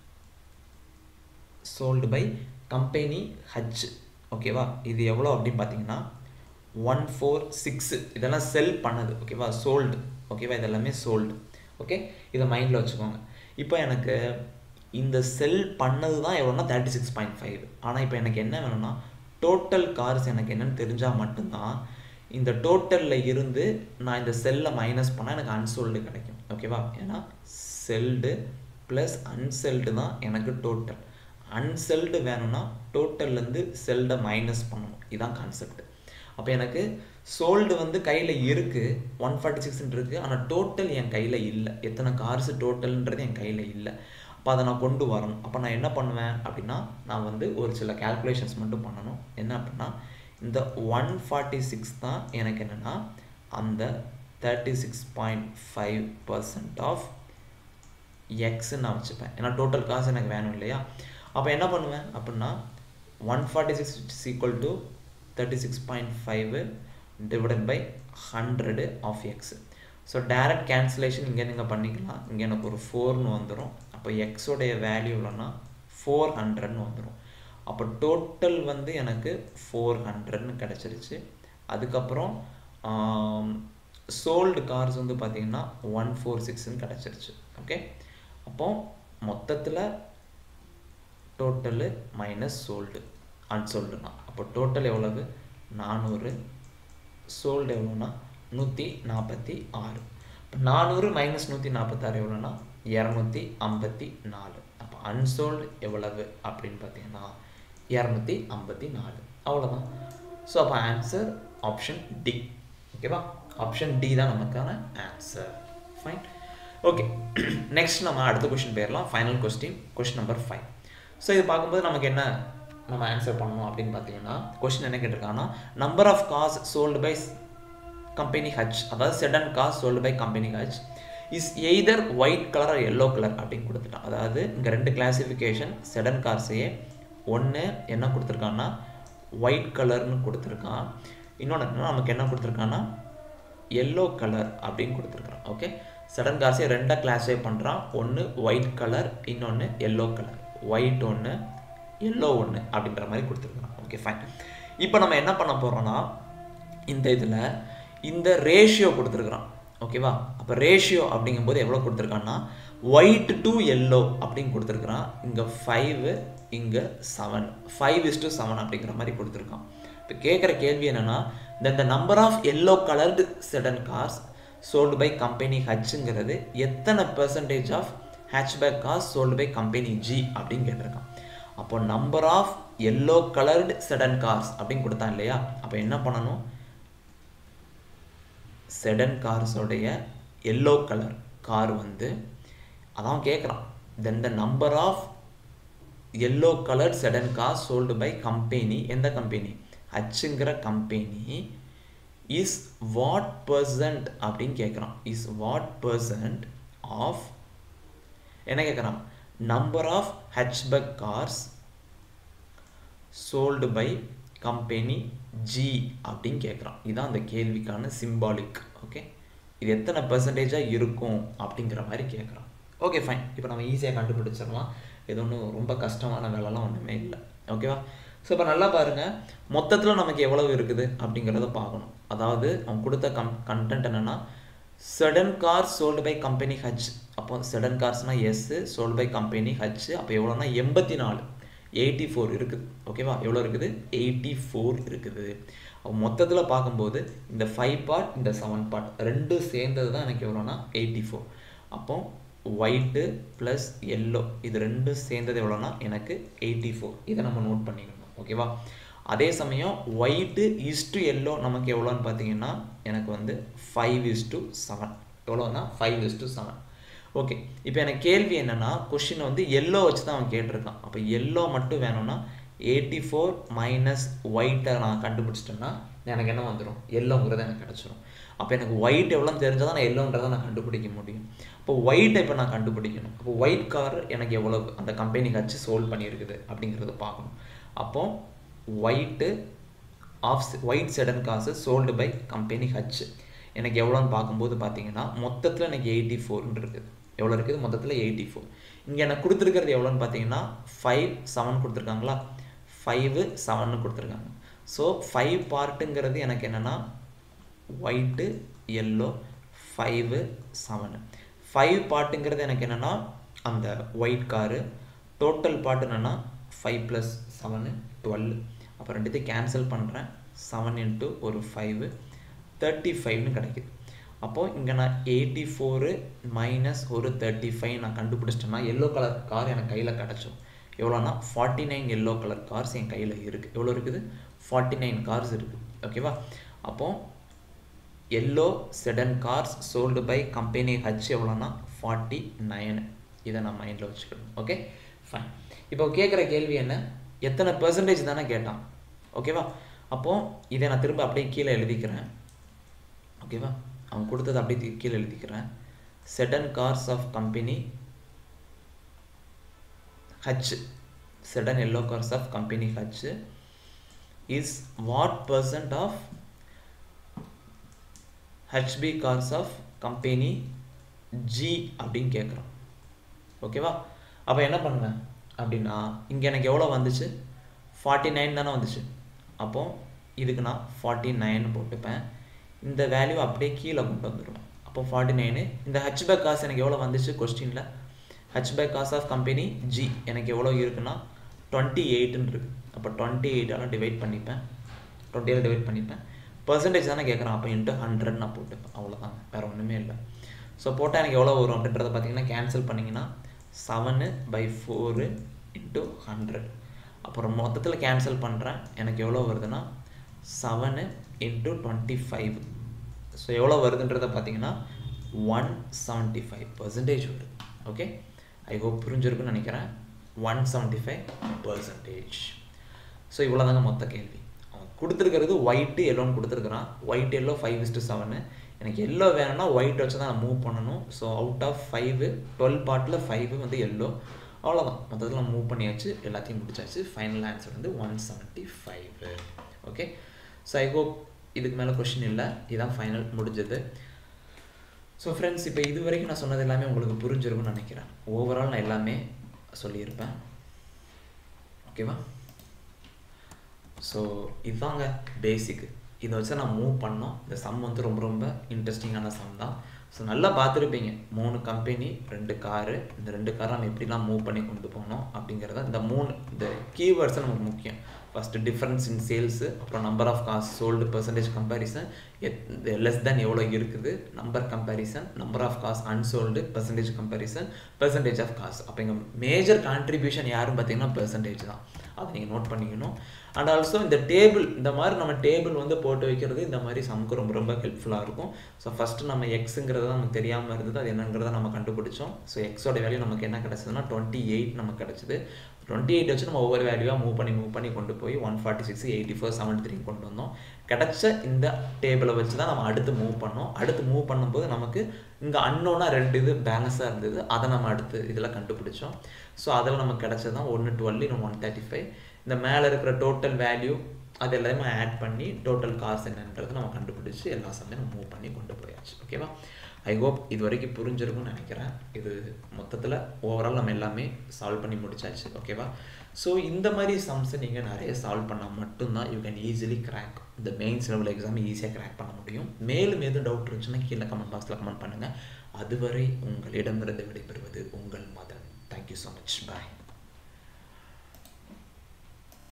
sold by company H ஓகேவா இது எவ்வளோ அப்படின்னு பார்த்தீங்கன்னா ஒன் ஃபோர் சிக்ஸு இதெல்லாம் செல் பண்ணது ஓகேவா சோல்டு ஓகேவா இதெல்லாமே சோல்டு ஓகே இதை மைண்டில் வச்சுக்கோங்க இப்போ எனக்கு இந்த செல் பண்ணது தான் எவ்வளோனா தேர்ட்டி சிக்ஸ் பாயிண்ட் ஃபைவ் ஆனால் இப்போ எனக்கு என்ன வேணும்னா டோட்டல் கார்ஸ் எனக்கு என்னன்னு தெரிஞ்சால் மட்டும்தான் இந்த டோட்டலில் இருந்து நான் இந்த செல்லை மைனஸ் பண்ணால் எனக்கு அன்சோல்டு கிடைக்கும் ஓகேவா ஏன்னா செல்டு ப்ளஸ் அன்செல்டு தான் எனக்கு டோட்டல் அன்செல்டு வேணும்னா டோட்டல்லேருந்து செல்டை மைனஸ் பண்ணணும் இதுதான் கான்செப்ட் அப்போ எனக்கு சோல்டு வந்து கையில் இருக்குது ஒன் ஃபார்ட்டி சிக்ஸ்ன்னு இருக்குது ஆனால் டோட்டல் என் கையில் இல்லை எத்தனை கார்ஸ் டோட்டல்ன்றது என் கையில் இல்லை அப்போ அதை நான் கொண்டு வரணும் அப்போ நான் என்ன பண்ணுவேன் அப்படின்னா நான் வந்து ஒரு சில கேல்குலேஷன்ஸ் மட்டும் பண்ணணும் என்ன அப்படின்னா இந்த ஒன் ஃபார்ட்டி சிக்ஸ் தான் எனக்கு என்னென்னா அந்த thirty six point five percent of எக்ஸ்ன்னு நான் வச்சுப்பேன் ஏன்னா டோட்டல் காசு எனக்கு வேணும் இல்லையா அப்போ என்ன பண்ணுவேன் அப்படின்னா one forty six it's equal to thirty six point five divided by hundred of X so direct cancellation இங்கே நீங்கள் பண்ணிக்கலாம் இங்கே எனக்கு ஒரு ஃபோர்னு வந்துடும் அப்போ எக்ஸோடைய வேல்யூ எவ்வளோன்னா ஃபோர் ஹண்ட்ரட்னு வந்துடும் அப்போ டோட்டல் வந்து எனக்கு ஃபோர் ஹண்ட்ரட்னு கிடச்சிருச்சு அதுக்கப்புறம் சோல்டு கார்ஸ் வந்து பார்த்தீங்கன்னா ஒன் ஃபோர் சிக்ஸ்ன்னு கிடச்சிருச்சு ஓகே அப்போ மொத்தத்தில் டோட்டலு மைனஸ் சோல்டு அன்சோல்டுனா அப்போ டோட்டல் எவ்வளவு நானூறு சோல்டு எவ்வளோனா நூற்றி நாற்பத்தி ஆறு இப்போ நானூறு மைனஸ் நூற்றி நாற்பத்தாறு எவ்வளோனா இரநூத்தி ஐம்பத்தி நாலு அப்போ அன்சோல்டு எவ்வளவு அப்படின்னு பார்த்தீங்கன்னா இரநூத்தி ஐம்பத்தி நாலு அவ்வளோதான் ஸோ அப்போ ஆன்சர் ஆப்ஷன் டி ஓகேவா ஆப்ஷன் டி தான் நமக்கான ஆன்சர் ஃபைன் ஓகே நெக்ஸ்ட் நம்ம அடுத்த கொஸ்டின் போயிடலாம் final question question number five so இது பார்க்கும்போது நமக்கு என்ன நம்ம ஆன்சர் பண்ணணும் அப்படின்னு பார்த்தீங்கன்னா கொஸ்டின் என்ன கேட்டிருக்காங்கன்னா number of cars sold by company H அதாவது sedan cars sold by company H is either white colour or yellow colour அப்படின்னு கொடுத்துட்டான் அதாவது இங்கே ரெண்டு கிளாசிஃபிகேஷன் செடன் கார்ஸையே ஒன்று என்ன கொடுத்துருக்கான்னா ஒயிட் கலர்னு கொடுத்துருக்கான் இன்னொன்று என்னன்னா நமக்கு என்ன கொடுத்துருக்கான்னா எல்லோ கலர் அப்படின்னு கொடுத்துருக்குறான் ஓகே சடன் கார்ஸை ரெண்டாக கிளாஸிஃபை பண்ணுறான் ஒன்று ஒயிட் கலர் இன்னொன்று எல்லோ கலர் ஒயிட் ஒன்று எல்லோ ஒன்று அப்படின்ற மாதிரி கொடுத்துருக்குறான் ஓகே ஃபைன் இப்போ நம்ம என்ன பண்ண போகிறோம்னா இந்த இதில் இந்த ரேஷியோ கொடுத்துருக்குறான் ஓகேவா அப்போ ரேஷியோ அப்படிங்கும்போது எவ்வளோ கொடுத்துருக்கான்னா ஒயிட் டு எல்லோ அப்படின்னு கொடுத்துருக்குறான் இங்கே ஃபைவு இங்கே seven five is to seven அப்படிங்கிற மாதிரி கொடுத்துருக்கான் இப்போ கேட்குற கேள்வி என்னென்னா then the number of yellow coloured sedan cars sold by company ஹச்சுங்கிறது எத்தனை percentage of hatchback cars sold by company G அப்படின்னு கேட்டிருக்கான் அப்போ number of yellow coloured sedan cars அப்படின்னு கொடுத்தான் இல்லையா அப்போ என்ன பண்ணணும் செடன் கார்ஸோடைய எல்லோ கலர் கார் வந்து அதான் கேட்குறான் then the number of yellow colour sedan car sold by company எந்த கம்பெனி ஹச்சுங்கிற கம்பெனி இஸ் வாட் பர்சன்ட் அப்படின்னு கேட்குறான் இஸ் வாட் பர்சன்ட் ஆஃப் என்ன கேட்குறான் number of hatchback cars sold by company G அப்படின்னு கேட்குறான் இதுதான் அந்த கேள்விக்கான சிம்பாலிக் ஓகே இது எத்தனை பெர்சன்டேஜாக இருக்கும் அப்படிங்கிற மாதிரி கேட்குறான் ஓகே ஃபைன் இப்போ நம்ம ஈஸியாக கண்டுபிடிச்சிடலாம் இது ஒன்றும் ரொம்ப கஷ்டமான வேலைலாம் ஒன்றுமே இல்லை ஓகேவா ஸோ இப்போ நல்லா பாருங்கள் மொத்தத்தில் நமக்கு எவ்வளவு இருக்குது அப்படிங்கிறத பார்க்கணும் அதாவது அவங்க கொடுத்த கம் கண்டென்ட் என்னென்னா sedan car sold by company H அப்போ செடன் கார்ஸ்னால் is sold by company H அப்போ எவ்வளோனா எண்பத்தி நாலு எயிட்டி ஃபோர் இருக்குது ஓகேவா எவ்வளோ இருக்குது எயிட்டி ஃபோர் இருக்குது மொத்தத்தில் பார்க்கும்போது இந்த ஃபைவ் பார்ட் இந்த செவன் பார்ட் ரெண்டும் சேர்ந்தது தான் எனக்கு எவ்வளோனா எயிட்டி ஃபோர் அப்போ ஒயிட்டு ப்ளஸ் எல்லோ இது ரெண்டும் சேர்ந்தது எவ்வளோனா எனக்கு எயிட்டி ஃபோர் இதை நம்ம நோட் பண்ணிக்கணும் ஓகேவா அதே சமயம் ஒயிட்டு இஸ் டு எல்லோ நமக்கு எவ்வளோன்னு பார்த்தீங்கன்னா எனக்கு வந்து ஃபைவ் இஸ் டு செவன் எவ்வளோனா five is to seven okay இப்போ எனக்கு கேள்வி என்னென்னா கொஷின் வந்து எல்லோ வச்சு தான் அவன் கேட்டிருக்கான் அப்போ எல்லோ மட்டும் வேணும்னா எயிட்டி ஃபோர் மைனஸ் ஒயிட்டை நான் கண்டுபிடிச்சிட்டேன்னா எனக்கு என்ன வந்துடும் எல்லோங்கிறது எனக்கு கிடச்சிரும் அப்போ எனக்கு ஒயிட் எவ்வளோன்னு தெரிஞ்சால் தான் நான் எல்லோன்றதை நான் கண்டுபிடிக்க முடியும் அப்போ ஒயிட்டை இப்போ நான் கண்டுபிடிக்கணும் அப்போ ஒயிட் கார் எனக்கு எவ்வளோ அந்த கம்பெனி வச்சு சோல்வ் பண்ணியிருக்குது அப்படிங்கிறத பார்க்கணும் அப்போ white of white sedan cars sold by company H எனக்கு எவ்வளோன்னு பார்க்கும்போது பார்த்தீங்கன்னா மொத்தத்தில் எனக்கு எயிட்டி ஃபோர்னு இருக்குது எவ்வளோ இருக்குது மொத்தத்தில் எயிட்டி ஃபோர் இங்கே எனக்கு கொடுத்துருக்கிறது எவ்வளோன்னு பார்த்தீங்கன்னா ஃபைவ் செவன் கொடுத்துருக்காங்களா ஃபைவு செவன்னு கொடுத்துருக்காங்க ஸோ ஃபைவ் பார்ட்டுங்கிறது எனக்கு என்னென்னா white yellow five seven five பார்ட்டுங்கிறது எனக்கு என்னென்னா அந்த ஒயிட் காரு டோட்டல் பார்ட் என்னென்னா ஃபைவ் ப்ளஸ் செவனு டுவெல் அப்போ ரெண்டுத்தையும் கேன்சல் பண்ணுறேன் செவன் இன்ட்டு ஒரு ஃபைவு தேர்ட்டி ஃபைவ்னு கிடைக்குது அப்போது இங்கே நான் எயிட்டி ஃபோரு மைனஸ் ஒரு தேர்ட்டி ஃபைவ் நான் கண்டுபிடிச்சிட்டேன்னா எல்லோ கலர் கார் எனக்கு கையில் கிடச்சோம் எவ்வளோனா forty nine yellow colour cars என் கையில் இருக்குது எவ்வளோ இருக்குது ஃபார்ட்டி நைன் கார்ஸ் இருக்குது ஓகேவா அப்போது yellow sedan cars sold by company H எவ்வளோனா ஃபார்ட்டி நைனு இதை நான் மைண்டில் வச்சுக்கணும் ஓகே ஃபைன் இப்போ கேட்குற கேள்வி என்ன எத்தனை பெர்சன்டேஜ் தானே கேட்டான் ஓகேவா அப்போது இதை நான் திரும்ப அப்படியே கீழே எழுதிக்கிறேன் ஓகேவா அவன் கொடுத்தது அப்படியே கீழே எழுதிக்கிறேன் sedan cars of company H sedan yellow cars of company H is what percent of HB cars of company G அப்படின்னு கேட்குறோம் ஓகேவா அப்போ என்ன பண்ணுவேன் அப்படின்னா இங்கே எனக்கு எவ்வளோ வந்துச்சு ஃபார்ட்டி நைன் தானே வந்துச்சு அப்போது இதுக்கு நான் ஃபார்ட்டி நைன் போட்டுப்பேன் இந்த வேல்யூ அப்படியே கீழே கொண்டு வந்துடும் அப்போ ஃபார்ட்டி நைனு இந்த ஹெச்பேக் காசு எனக்கு எவ்வளோ வந்துச்சு கொஸ்டினில் hatchback cars of company G எனக்கு எவ்வளோ இருக்குன்னா டுவெண்ட்டி எயிட்டுன்னு இருக்குது அப்போ டுவெண்ட்டி எயிட்டால் டிவைட் பண்ணிப்பேன் டுவெண்ட்டி எயிட் டிவைட் பண்ணிப்பேன் பர்சன்டேஜ் தானே கேட்குறான் அப்போ இன்ட்டு ஹண்ட்ரட் நான் போட்டுப்பேன் அவ்வளோதாங்க வேறு ஒன்றுமே இல்லை ஸோ போட்டால் எனக்கு எவ்வளோ வரும் அப்படின்றத பார்த்தீங்கன்னா கேன்சல் பண்ணிங்கன்னா seven by four into hundred அப்புறம் மொத்தத்தில் கேன்சல் பண்ணுறேன் எனக்கு எவ்வளோ வருதுன்னா seven into twenty five so எவ்வளோ வருதுன்றதை பார்த்தீங்கன்னா ஒன் செவன்ட்டி ஃபைவ் பர்சன்டேஜ் வருது ஓகே ஐ ஹோப் புரிஞ்சிருக்குன்னு நினைக்கிறேன் one seventy five percentage so இவ்வளோ தாங்க மொத்த கேள்வி அவன் கொடுத்துருக்கிறது ஒயிட்டு எல்லோன்னு கொடுத்துருக்குறான் white yellow five is to seven எனக்கு எல்லோ வேணும்னா ஒயிட் வச்சு தான் நான் மூவ் பண்ணணும் so out of five twelve பார்ட்டில் ஃபைவு வந்து எல்லோ அவ்வளோதான் மொத்தத்தில் நான் மூவ் பண்ணியாச்சு எல்லாத்தையும் முடிச்சாச்சு ஃபைனல் ஆன்சர் வந்து one seventy five okay so I hope இதுக்கு மேலே கொஷின் இல்லை இதுதான் ஃபைனல் முடிஞ்சது ஸோ ஃப்ரெண்ட்ஸ் இப்போ இது வரைக்கும் நான் சொன்னது எல்லாமே உங்களுக்கு புரிஞ்சிருக்கும்னு நினைக்கிறேன் ஓவரால் நான் எல்லாமே சொல்லியிருப்பேன் ஓகேவா ஸோ இதுதாங்க பேசிக்கு இதை வச்சு நான் மூவ் பண்ணோம் இந்த சம் வந்து ரொம்ப ரொம்ப இன்ட்ரெஸ்டிங்கான சம் தான் ஸோ நல்லா பார்த்துருப்பீங்க மூணு கம்பெனி ரெண்டு காரு இந்த ரெண்டு காரை நம்ம எப்படிலாம் மூவ் பண்ணி கொண்டு போகணும் அப்படிங்கிறத இந்த மூணு இந்த கீவேர்ட்ஸை நமக்கு முக்கியம் ஃபஸ்ட்டு டிஃப்ரென்ஸ் இன் சேல்ஸு அப்புறம் number of cars sold percentage comparison less then எவ்வளோ இருக்குது number comparison number of cars unsold percentage comparison percentage of cars அப்போ இங்கே மேஜர் கான்ட்ரிபியூஷன் யாரும் பார்த்தீங்கன்னா பெர்சன்டேஜ் தான் அதை நீங்கள் நோட் பண்ணிக்கணும் அண்ட் ஆல்சோ இந்த டேபிள் இந்த மாதிரி நம்ம டேபிள் வந்து போட்டு வைக்கிறது இந்த மாதிரி சமுக்கு ரொம்ப ரொம்ப ஹெல்ப்ஃபுல்லாக இருக்கும் ஸோ ஃபஸ்ட்டு நம்ம எக்ஸுங்கிறது நமக்கு தெரியாமல் இருந்தது அது என்னங்கிறத நம்ம கண்டுபிடிச்சோம் ஸோ எக்ஸோட வேல்யூ நமக்கு என்ன கிடச்சதுன்னா டுவெண்ட்டி எயிட் நமக்கு கிடச்சிது டுவெண்ட்டி எயிட் வச்சு நம்ம ஒவ்வொரு வேல்யூவாக மூவ் பண்ணி மூவ் பண்ணி கொண்டு போய் one forty six eighty four seventy three கொண்டு வந்தோம் கிடச்ச இந்த டேபிளை வச்சு தான் நம்ம அடுத்து மூவ் பண்ணோம் அடுத்து மூவ் பண்ணும்போது நமக்கு இங்கே அன்னோனா ரெண்டு இது பேலன்ஸாக இருந்தது அதை நம்ம அடுத்து இதில் கண்டுபிடிச்சோம் ஸோ அதில் நமக்கு கிடச்சது தான் ஒன்று டுவெல் இன்னும் ஒன் தேர்ட்டி ஃபைவ் இந்த மேலே இருக்கிற டோட்டல் வேல்யூ அது எல்லாமே ஆட் பண்ணி டோட்டல் காசு என்னன்றது நம்ம கண்டுபிடிச்சி எல்லா சம்மையும் நம்ம மூவ் பண்ணி கொண்டு போயாச்சு ஓகேவா ஐ ஹோப் இது வரைக்கும் புரிஞ்சிருக்கும்னு நினைக்கிறேன் இது மொத்தத்தில் ஓவரால் நம்ம எல்லாமே சால்வ் பண்ணி முடிச்சாச்சு ஓகேவா ஸோ இந்த மாதிரி சம்ஸை நீங்கள் நிறைய சால்வ் பண்ணால் மட்டும்தான் யூ கேன் ஈஸிலி கிராக் இந்த மெயின்ஸ் லெவல் எக்ஸாம் ஈஸியாக கிராக் பண்ண முடியும் மேலும் எதுவும் டவுட் இருந்துச்சுன்னா கீழே கமெண்ட் பாக்ஸில் கமெண்ட் பண்ணுங்கள் அதுவரை உங்களிடமிருந்து விடைபெறுவது உங்கள் மதன் தேங்க்யூ ஸோ மச் பாய்